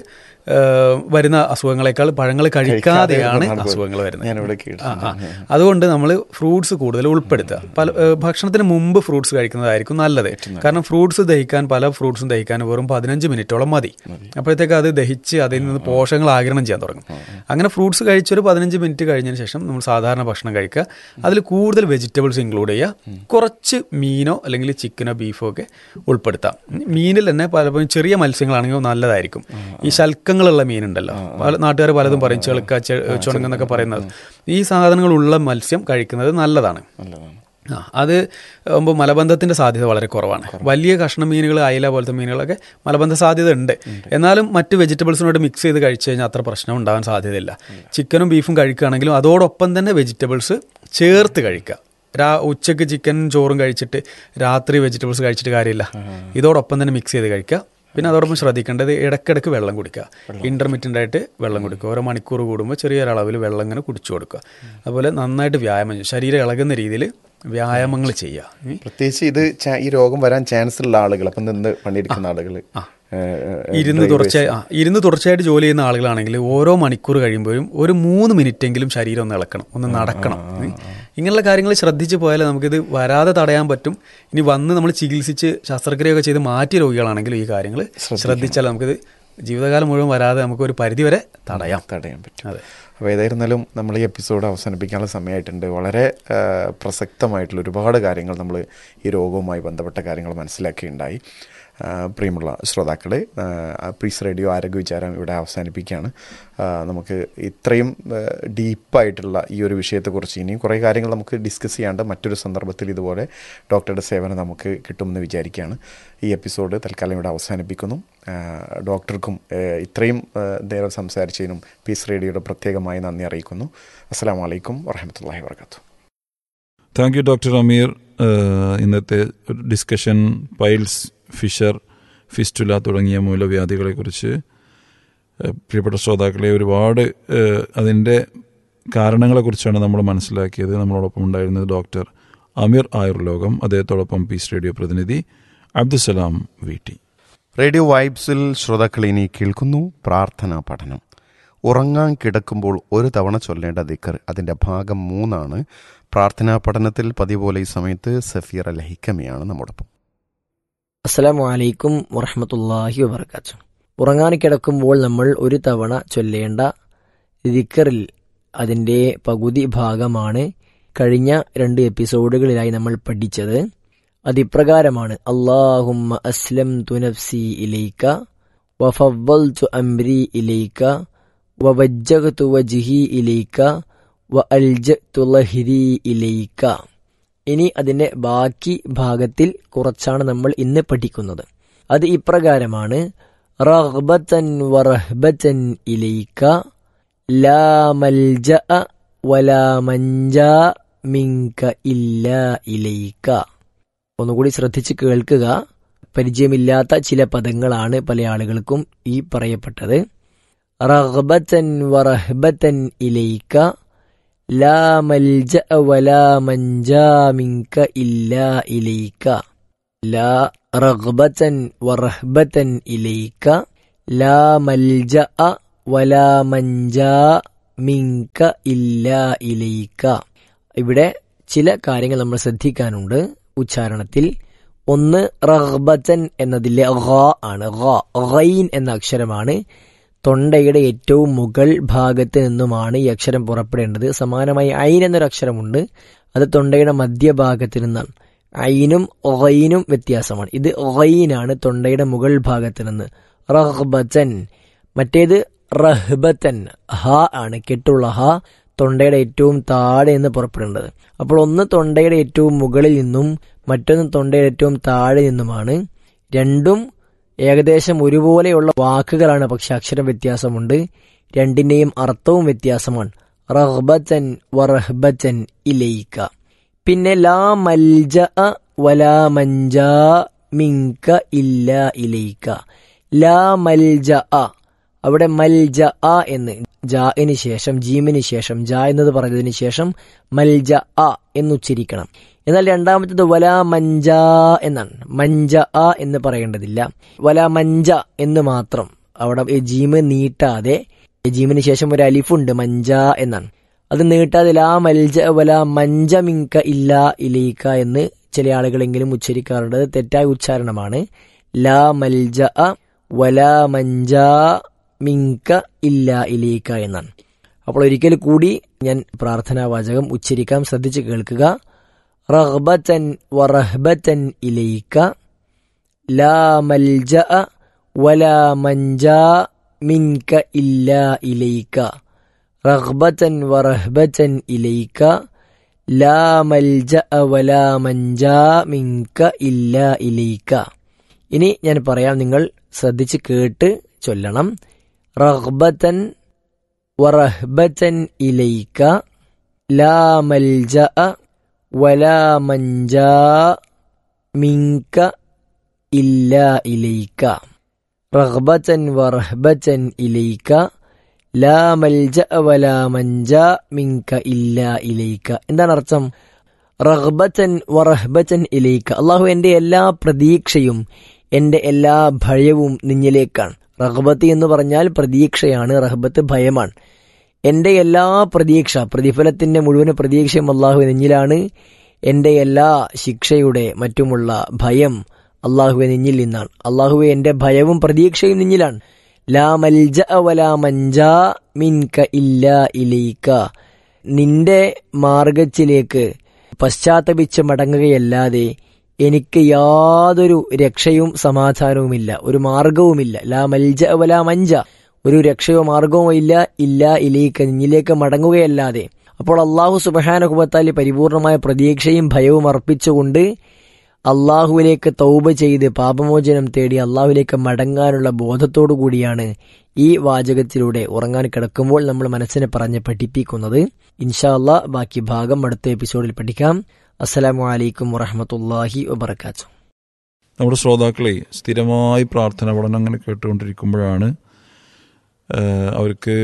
ഏഹ്, വരുന്ന അസുഖങ്ങളെക്കാൾ പഴങ്ങൾ കഴിക്കാതെയാണ് കഴിക്കാതെ അസുഖങ്ങൾ വരുന്നത് ഞാനിവിടെ ആ, കേട്ടിട്ടുണ്ട് ആ. അതുകൊണ്ട് നമ്മൾ ഫ്രൂട്ട്സ് കൂടുതൽ ഉൾപ്പെടുത്തുക പല ഏഹ്, ഭക്ഷണത്തിന് മുമ്പ് ഫ്രൂട്ട്സ് കഴിക്കുന്നതായിരിക്കും നല്ലത് കാരണം ഫ്രൂട്ട്സ് ദഹിക്കാൻ പല ഫ്രൂട്ട്സും ദഹിക്കാൻ വെറും പതിനഞ്ച് മിനിറ്റോളം മതി അപ്പോഴത്തേക്ക് അത് ദഹിച്ച് അതിൽ നിന്ന് പോഷകങ്ങൾ ആഗിരണം ചെയ്യാൻ തുടങ്ങും അങ്ങനെ ഫ്രൂട്ട്സ് കഴിച്ചൊരു പതിനഞ്ച് മിനിറ്റ് കഴിഞ്ഞതിന് ശേഷം നമ്മൾ സാധാരണ ഭക്ഷണം കഴിക്കുക അതിൽ കൂടുതൽ വെജിറ്റബിൾസ് ഇൻക്ലൂഡ് ചെയ്യുക കുറച്ച് മീനോ അല്ലെങ്കിൽ ചിക്കനോ ബീഫോ ഒക്കെ ഉൾപ്പെടുത്താം മീനിൽ തന്നെ പലപ്പോഴും ചെറിയ മത്സ്യങ്ങളാണെങ്കിൽ നല്ലതായിരിക്കും ഈ ശൽക്കങ്ങളുള്ള മീനുണ്ടല്ലോ പല നാട്ടുകാർ പലതും പറയും ചെളുക്ക ചെ- ചുണങ്ങെന്നൊക്കെ പറയുന്നത് ഈ സാധനങ്ങളുള്ള മത്സ്യം കഴിക്കുന്നത് നല്ലതാണ് നല്ലതാണ് ആ അത് ആകുമ്പോൾ മലബന്ധത്തിന്റെ സാധ്യത വളരെ കുറവാണ് വലിയ കഷ്ണം മീനുകൾ അയില പോലത്തെ മീനുകളൊക്കെ മലബന്ധ സാധ്യത ഉണ്ട് എന്നാലും മറ്റ് വെജിറ്റബിൾസിനോട് മിക്സ് ചെയ്ത് കഴിച്ചു കഴിഞ്ഞാൽ അത്ര പ്രശ്നം ഉണ്ടാകാൻ സാധ്യതയില്ല ചിക്കനും ബീഫും കഴിക്കുകയാണെങ്കിലും അതോടൊപ്പം തന്നെ വെജിറ്റബിൾസ് ചേർത്ത് കഴിക്കുക രാ ഉച്ചയ്ക്ക് ചിക്കൻ ചോറും കഴിച്ചിട്ട് രാത്രി വെജിറ്റബിൾസ് കഴിച്ചിട്ട് കാര്യമില്ല ഇതോടൊപ്പം തന്നെ മിക്സ് ചെയ്ത് കഴിക്കുക പിന്നെ അതോടൊപ്പം ശ്രദ്ധിക്കേണ്ടത് ഇടയ്ക്കിടയ്ക്ക് വെള്ളം കുടിക്കുക ഇന്റർമീഡിയൻ്റ് ആയിട്ട് വെള്ളം കുടിക്കുക ഓരോ മണിക്കൂർ കൂടുമ്പോൾ ചെറിയൊരളവിൽ വെള്ളം ഇങ്ങനെ കുടിച്ചു കൊടുക്കുക അതുപോലെ നന്നായിട്ട് വ്യായാമം ചെയ്യും ശരീരം ഇളകുന്ന രീതിയിൽ വ്യായാമങ്ങൾ ചെയ്യുക ഉം. പ്രത്യേകിച്ച് ഇത് ചാ- ഈ രോഗം വരാൻ ചാൻസ് ഉള്ള ആളുകൾ അപ്പം നിന്ന് പണിയെടുക്കുന്ന ആളുകൾ ഇരുന്ന് തുടർച്ചയായി ആ ഇരുന്ന് തുടർച്ചയായിട്ട് ജോലി ചെയ്യുന്ന ആളുകളാണെങ്കിൽ ഓരോ മണിക്കൂർ കഴിയുമ്പോഴും ഒരു മൂന്ന് മിനിറ്റെങ്കിലും ശരീരം ഒന്ന് ഇളക്കണം ഒന്ന് നടക്കണം ഉം. ഇങ്ങനെയുള്ള കാര്യങ്ങൾ ശ്രദ്ധിച്ചു പോയാൽ നമുക്കിത് വരാതെ തടയാൻ പറ്റും ഇനി വന്ന് നമ്മൾ ചികിത്സിച്ച് ശസ്ത്രക്രിയയൊക്കെ ചെയ്ത് മാറ്റിയ രോഗികളാണെങ്കിലും ഈ കാര്യങ്ങൾ ശ്രദ്ധിച്ചാൽ നമുക്കിത് ജീവിതകാലം മുഴുവൻ വരാതെ നമുക്ക് ഒരു പരിധിവരെ തടയാം തടയാൻ പറ്റും അതെ അപ്പോൾ ഏതായിരുന്നാലും നമ്മൾ ഈ എപ്പിസോഡ് അവസാനിപ്പിക്കാനുള്ള സമയമായിട്ടുണ്ട് വളരെ ആ, പ്രസക്തമായിട്ടുള്ള ഒരുപാട് കാര്യങ്ങൾ നമ്മൾ ഈ രോഗവുമായി ബന്ധപ്പെട്ട കാര്യങ്ങൾ മനസ്സിലാക്കിയുണ്ടായി ആ, പ്രിയമുള്ള ശ്രോതാക്കളെ ആ, പീസ് റേഡിയോ ആരോഗ്യ വിചാരം ഇവിടെ അവസാനിപ്പിക്കുകയാണ് ആ, നമുക്ക് ഇത്രയും ആ, ഡീപ്പായിട്ടുള്ള ഈ ഒരു വിഷയത്തെക്കുറിച്ച് ഇനിയും കുറേ കാര്യങ്ങൾ നമുക്ക് ഡിസ്കസ് ചെയ്യാണ്ട് മറ്റൊരു സന്ദർഭത്തിൽ ഇതുപോലെ ഡോക്ടറുടെ സേവനം നമുക്ക് കിട്ടുമെന്ന് വിചാരിക്കുകയാണ് ഈ എപ്പിസോഡ് തൽക്കാലം ഇവിടെ അവസാനിപ്പിക്കുന്നു ആ, ഡോക്ടർക്കും ആ, ഇത്രയും ആ, നേരം സംസാരിച്ചതിനും പീസ് റേഡിയോയുടെ പ്രത്യേകമായി നന്ദി അറിയിക്കുന്നു അസ്സാം വലൈക്കും വറഹമത്തല്ലാഹി വർക്കാത്തു താങ്ക് യു ഡോക്ടർ അമീർ ഏഹ് ഇന്നത്തെ ഒരു ഡിസ്കഷൻ പൈൽസ് ഫിഷർ ഫിസ്റ്റുല തുടങ്ങിയ മൂലവ്യാധികളെക്കുറിച്ച് ഏഹ് പ്രിയപ്പെട്ട ശ്രോതാക്കളെ ഒരുപാട് ഏഹ് അതിൻ്റെ കാരണങ്ങളെക്കുറിച്ചാണ് നമ്മൾ മനസ്സിലാക്കിയത് നമ്മളോടൊപ്പം ഉണ്ടായിരുന്നത് ഡോക്ടർ അമീർ ആയുർലോകം അദ്ദേഹത്തോടൊപ്പം പീസ് റേഡിയോ പ്രതിനിധി അബ്ദുസലാം വി ടി റേഡിയോ വൈബ്സിൽ ശ്രോതാക്കൾ ഇനി കേൾക്കുന്നു പ്രാർത്ഥനാ പഠനം ഉറങ്ങാൻ കിടക്കുമ്പോൾ ഒരു തവണ ചൊല്ലേണ്ട ദിക്കർ അതിൻ്റെ ഭാഗം മൂന്നാണ് പ്രാർത്ഥനാ പഠനത്തിൽ പതിപോലെ ഈ സമയത്ത് സഫീർ അൽ ഹിക്കമിയാണ് നമ്മോടൊപ്പം അസ്സലാമു അലൈക്കും വറഹമത്തല്ലാഹി വബർക്കാത്തു ഉറങ്ങാൻ കിടക്കുമ്പോൾ നമ്മൾ ഒരു തവണ ചൊല്ലേണ്ട ദിക്കറിൽ അതിൻ്റെ പകുതി ഭാഗമാണ് കഴിഞ്ഞ രണ്ട് എപ്പിസോഡുകളിലായി നമ്മൾ പഠിച്ചത് അതിപ്രകാരമാണ് അള്ളാഹുമ്മ അസ്ലം തു നഫ്സി ഇലൈക്ക വഫവൽ തു അംരി ഇലൈക്ക വവജ്ജഹ്തു വജ്ഹി ഇലൈക്ക വ അൽജത്തു ലഹ്രി ഇലൈക്ക ഇനി അതിന്റെ ബാക്കി ഭാഗത്തിൽ കുറച്ചാണ് നമ്മൾ ഇന്ന് പഠിക്കുന്നത് അത് ഇപ്രകാരമാണ് റഗ്ബത്തൻ വറഹ്ബത്തൻ ഇലൈക്ക ലാ മൽജഅ വലാ മഞ്ചാ മിങ്ക ഇല്ലാ ഇലൈക്ക ഒന്നുകൂടി ശ്രദ്ധിച്ച് കേൾക്കുക പരിചയമില്ലാത്ത ചില പദങ്ങളാണ് പല ആളുകൾക്കും ഈ പറയപ്പെട്ടത് റഗ്ബത്തൻ വറഹ്ബത്തൻ ഇലൈക്ക لا ملجأ ولا منجا منك إلا إليك لا رغبة ورهبة إليك لا ملجأ ولا منجا മിങ്ക ഇല്ല ഇലൈക്ക ഇവിടെ ചില കാര്യങ്ങൾ നമ്മൾ ശ്രദ്ധിക്കാനുണ്ട് ഉച്ചാരണത്തിൽ ഒന്ന് റഹ്ബത്തൻ എന്നതിലെ ഖ ആണ് ഖ ഖൈൻ എന്ന അക്ഷരമാണ് തൊണ്ടയുടെ ഏറ്റവും മുകൾ ഭാഗത്ത് നിന്നുമാണ് ഈ അക്ഷരം പുറപ്പെടേണ്ടത് സമാനമായി ഐൻ എന്നൊരു അക്ഷരമുണ്ട് അത് തൊണ്ടയുടെ മധ്യഭാഗത്ത് നിന്നാണ് ഐനും ഒഹൈനും വ്യത്യാസമാണ് ഇത് ഒഹൈനാണ് തൊണ്ടയുടെ മുകൾ ഭാഗത്ത് നിന്ന് റഹ്ബത്തൻ മറ്റേത് റഹ്ബത്തൻ ഹ ആണ് കെട്ടുള്ള ഹ തൊണ്ടയുടെ ഏറ്റവും താഴെ നിന്ന് പുറപ്പെടേണ്ടത് അപ്പോൾ ഒന്ന് തൊണ്ടയുടെ ഏറ്റവും മുകളിൽ നിന്നും മറ്റൊന്ന് തൊണ്ടയുടെ ഏറ്റവും താഴെ നിന്നുമാണ് രണ്ടും ഏകദേശം ഒരുപോലെയുള്ള വാക്കുകളാണ് പക്ഷെ അക്ഷര വ്യത്യാസമുണ്ട് രണ്ടിന്റെയും അർത്ഥവും വ്യത്യാസമാണ് റഹ്ബത്തൻ വറഹ്ബത്തൻ ഇലയിക്ക പിന്നെ ലാ മൽജ വലാ മഞ്ചാ മിങ്ക ഇല്ല ഇലയിക്ക ലാ മൽജ അവിടെ മൽജ എന്ന് ജാഇന് ശേഷം ജീമിന് ശേഷം ജാ എന്നത് പറഞ്ഞതിന് ശേഷം മൽജ അ എന്നുച്ചരിക്കണം എന്നാൽ രണ്ടാമത്തേത് വല മഞ്ച എന്നാണ് മഞ്ച അ എന്ന് പറയേണ്ടതില്ല വല മഞ്ച എന്ന് മാത്രം അവിടെ ഈ ജീമ് നീട്ടാതെ ഈ ജീമിന് ശേഷം ഒരു അലിഫുണ്ട് മഞ്ച എന്നാണ് അത് നീട്ടാതെ ലാ മൽജ വല മഞ്ച മിങ്ക ഇല്ല ഇലയിക്ക എന്ന് ചില ആളുകളെങ്കിലും ഉച്ചരിക്കാറുണ്ട് അത് തെറ്റായ ഉച്ചാരണമാണ് ലാ മൽജ വല മഞ്ച മിങ്ക ഇല്ല ഇലയിക്ക എന്നാണ് അപ്പോൾ ഒരിക്കൽ കൂടി ഞാൻ പ്രാർത്ഥനാ വാചകം ഉച്ചരിക്കാം ശ്രദ്ധിച്ച് കേൾക്കുക റഹ്ബത്തൻ വറഹ്ബത്തൻ ഇലയിക്ക ലാ മൽജ വല മഞ്ച മിൻക ഇല്ല ഇലയിക്ക റഹ്ബത്തൻ വറഹ്ബത്തൻ ഇലയിക്ക ലാ മൽജ വല മഞ്ച മിൻക ഇല്ല ഇലയിക്ക ഇനി ഞാൻ പറയാം നിങ്ങൾ ശ്രദ്ധിച്ച് കേട്ട് ചൊല്ലണം റഹ്ബത്തൻ വറഹ്ബത്തൻ ഇലയിക്ക ലാ മൽജ വലാ മഞ്ച മിങ്ക ഇല്ല ഇലയിക്ക റഹ്ബത്തൻ വറഹ്ബത്തൻ ഇലയിക്ക ലാ മൽജ വലാ മഞ്ച മിങ്ക ഇല്ല ഇലയിക്ക എന്താണ് അർത്ഥം റഹ്ബത്തൻ വറഹ്ബത്തൻ ഇലയിക്ക അള്ളാഹു എൻ്റെ എല്ലാ പ്രതീക്ഷയും എൻ്റെ എല്ലാ ഭയവും നിന്നിലേക്കാണ് റഹ്ബത്ത് എന്ന് പറഞ്ഞാൽ പ്രതീക്ഷയാണ് റഹ്ബത്ത് ഭയമാണ് എൻ്റെ എല്ലാ പ്രതീക്ഷ പ്രതിഫലത്തിന്റെ മുഴുവൻ പ്രതീക്ഷയും അള്ളാഹു നെഞ്ഞിലാണ് എൻ്റെ എല്ലാ ശിക്ഷയുടെ മറ്റുമുള്ള ഭയം അള്ളാഹുവെ നിന്നിൽ നിന്നാണ് അള്ളാഹുവെ എൻ്റെ ഭയവും പ്രതീക്ഷയും നിന്നിലാണ് ലാ മൽജ വലാ മഞ്ച മിൻക ഇല്ല ഇലയിക്ക നിന്റെ മാർഗത്തിലേക്ക് പശ്ചാത്തപിച്ച് മടങ്ങുകയല്ലാതെ എനിക്ക് യാതൊരു രക്ഷയും സമാധാനവുമില്ല ഒരു മാർഗവുമില്ല ലാ മൽജ വലാ മഞ്ച ഒരു രക്ഷയോ മാർഗമോ ഇല്ല ഇല്ല ഇലേക്ക് നിന്നിലേക്ക് മടങ്ങുകയല്ലാതെ അപ്പോൾ അള്ളാഹു സുബഹാനുഭവത്താൽ പരിപൂർണമായ പ്രതീക്ഷയും ഭയവും അർപ്പിച്ചുകൊണ്ട് അള്ളാഹുവിലേക്ക് തൗബ ചെയ്ത് പാപമോചനം തേടി അള്ളാഹുവിലേക്ക് മടങ്ങാനുള്ള ബോധത്തോടു കൂടിയാണ് ഈ വാചകത്തിലൂടെ ഉറങ്ങാൻ കിടക്കുമ്പോൾ നമ്മൾ മനസ്സിനെ പറഞ്ഞ് പഠിപ്പിക്കുന്നത് ഇൻഷാ അല്ലാ ബാക്കി ഭാഗം അടുത്ത എപ്പിസോഡിൽ പഠിക്കാം അസ്സലാമു അലൈക്കും വറഹമത്തല്ലാഹി വബർക്കാത്തു നമ്മുടെ ശ്രോതാക്കളെ സ്ഥിരമായി പ്രാർത്ഥന പഠനം അങ്ങനെ കേട്ടുകൊണ്ടിരിക്കുമ്പോഴാണ് ഏഹ്, അവർക്ക്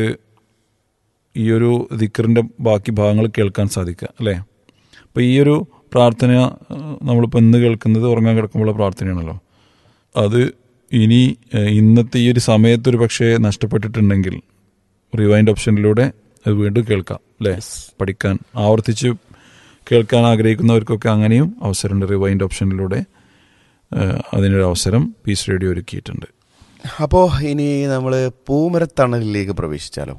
ഈ ഒരു ദിക്കറിൻ്റെ ബാക്കി ഭാഗങ്ങൾ കേൾക്കാൻ സാധിക്കുക അല്ലേ അപ്പോൾ ഈ ഒരു പ്രാർത്ഥന ഏഹ്, നമ്മളിപ്പോൾ ഇന്ന് കേൾക്കുന്നത് ഉറങ്ങാൻ കിടക്കുമ്പോഴുള്ള പ്രാർത്ഥനയാണല്ലോ അത് ഇനി ഏഹ്, ഇന്നത്തെ ഈ ഒരു സമയത്ത് ഒരു പക്ഷേ നഷ്ടപ്പെട്ടിട്ടുണ്ടെങ്കിൽ റിവൈൻഡ് ഓപ്ഷനിലൂടെ അത് വീണ്ടും കേൾക്കാം അല്ലേ പഠിക്കാൻ ആവർത്തിച്ച് കേൾക്കാൻ ആഗ്രഹിക്കുന്നവർക്കൊക്കെ അങ്ങനെയും അവസരമുണ്ട് റിവൈൻഡ് ഓപ്ഷനിലൂടെ ഏഹ്, അതിനൊരു അവസരം പീസ് റേഡിയോ ഒരുക്കിയിട്ടുണ്ട് അപ്പോൾ ഇനി നമ്മൾ പൂമരത്തണലിലേക്ക് പ്രവേശിച്ചാലോ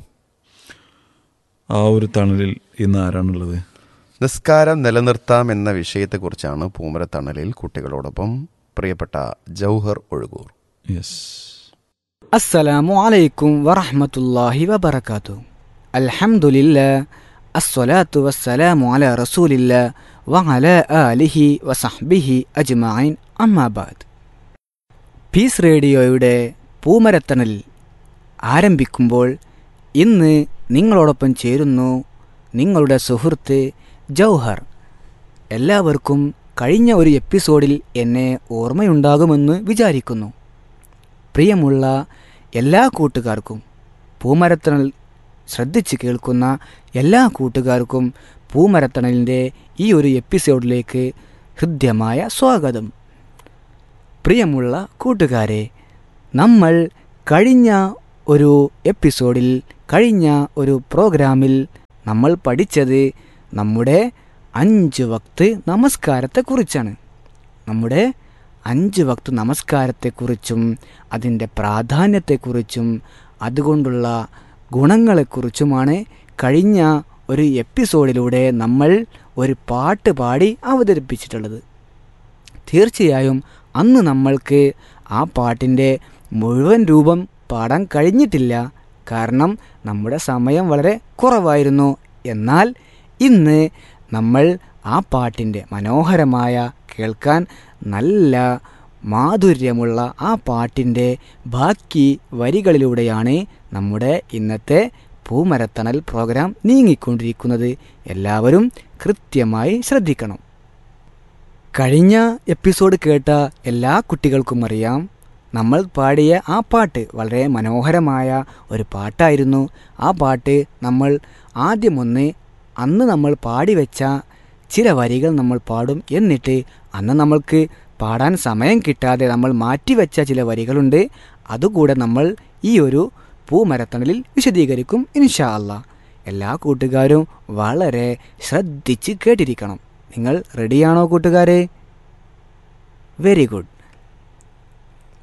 ആ ഒരു തണലിൽ ഇന്ന് ആരാണുള്ളത് നിസ്കാരം നിലനിർത്താം എന്ന വിഷയത്തെക്കുറിച്ചാണ് പൂമരത്തണലിൽ കുട്ടികളോടൊപ്പം പ്രിയപ്പെട്ട ജൗഹർ ഒഴുകൂർ യെസ് السلام عليكم ورحمة الله وبركاته الحمد لله الصلاة والسلام على رسول الله وعلى آله وصحبه أجمعين أما بعد പീസ് റേഡിയോയുടെ പൂമരത്തണൽ ആരംഭിക്കുമ്പോൾ ഇന്ന് നിങ്ങളോടൊപ്പം ചേരുന്നു നിങ്ങളുടെ സുഹൃത്ത് ജൗഹർ എല്ലാവർക്കും കഴിഞ്ഞ ഒരു എപ്പിസോഡിൽ എന്നെ ഓർമ്മയുണ്ടാകുമെന്ന് വിചാരിക്കുന്നു പ്രിയമുള്ള എല്ലാ കൂട്ടുകാർക്കും പൂമരത്തണൽ ശ്രദ്ധിച്ച് കേൾക്കുന്ന എല്ലാ കൂട്ടുകാർക്കും പൂമരത്തണലിൻ്റെ ഈ ഒരു എപ്പിസോഡിലേക്ക് ഹൃദ്യമായ സ്വാഗതം പ്രിയമുള്ള കൂട്ടുകാരെ നമ്മൾ കഴിഞ്ഞ ഒരു എപ്പിസോഡിൽ കഴിഞ്ഞ ഒരു പ്രോഗ്രാമിൽ നമ്മൾ പഠിച്ചത് നമ്മുടെ അഞ്ച് വക്ത് നമസ്കാരത്തെക്കുറിച്ചാണ് നമ്മുടെ അഞ്ച് വക്ത് നമസ്കാരത്തെക്കുറിച്ചും അതിൻ്റെ പ്രാധാന്യത്തെക്കുറിച്ചും അതുകൊണ്ടുള്ള ഗുണങ്ങളെക്കുറിച്ചുമാണ് കഴിഞ്ഞ ഒരു എപ്പിസോഡിലൂടെ നമ്മൾ ഒരു പാട്ട് പാടി അവതരിപ്പിച്ചിട്ടുള്ളത് തീർച്ചയായും അന്ന് നമ്മൾക്ക് ആ പാട്ടിൻ്റെ മുഴുവൻ രൂപം പാടാൻ കഴിഞ്ഞിട്ടില്ല കാരണം നമ്മുടെ സമയം വളരെ കുറവായിരുന്നു എന്നാൽ ഇന്ന് നമ്മൾ ആ പാട്ടിൻ്റെ മനോഹരമായ കേൾക്കാൻ നല്ല മാധുര്യമുള്ള ആ പാട്ടിൻ്റെ ബാക്കി വരികളിലൂടെയാണ് നമ്മുടെ ഇന്നത്തെ പൂമരത്തണൽ പ്രോഗ്രാം നീങ്ങിക്കൊണ്ടിരിക്കുന്നത് എല്ലാവരും കൃത്യമായി ശ്രദ്ധിക്കണം കഴിഞ്ഞ എപ്പിസോഡ് കേട്ട എല്ലാ കുട്ടികൾക്കും അറിയാം നമ്മൾ പാടിയ ആ പാട്ട് വളരെ മനോഹരമായ ഒരു പാട്ടായിരുന്നു ആ പാട്ട് നമ്മൾ ആദ്യമൊന്ന് അന്ന് നമ്മൾ പാടിവെച്ച ചില വരികൾ നമ്മൾ പാടും എന്നിട്ട് അന്ന് നമ്മൾക്ക് പാടാൻ സമയം കിട്ടാതെ നമ്മൾ മാറ്റിവെച്ച ചില വരികളുണ്ട് അതുകൂടെ നമ്മൾ ഈ ഒരു പൂമരത്തണലിൽ വിശദീകരിക്കും ഇൻഷാ അല്ലാ എല്ലാ കൂട്ടുകാരും വളരെ ശ്രദ്ധിച്ച് കേട്ടിരിക്കണം നിങ്ങൾ റെഡിയാണോ കൂട്ടുകാരെ വെരി ഗുഡ്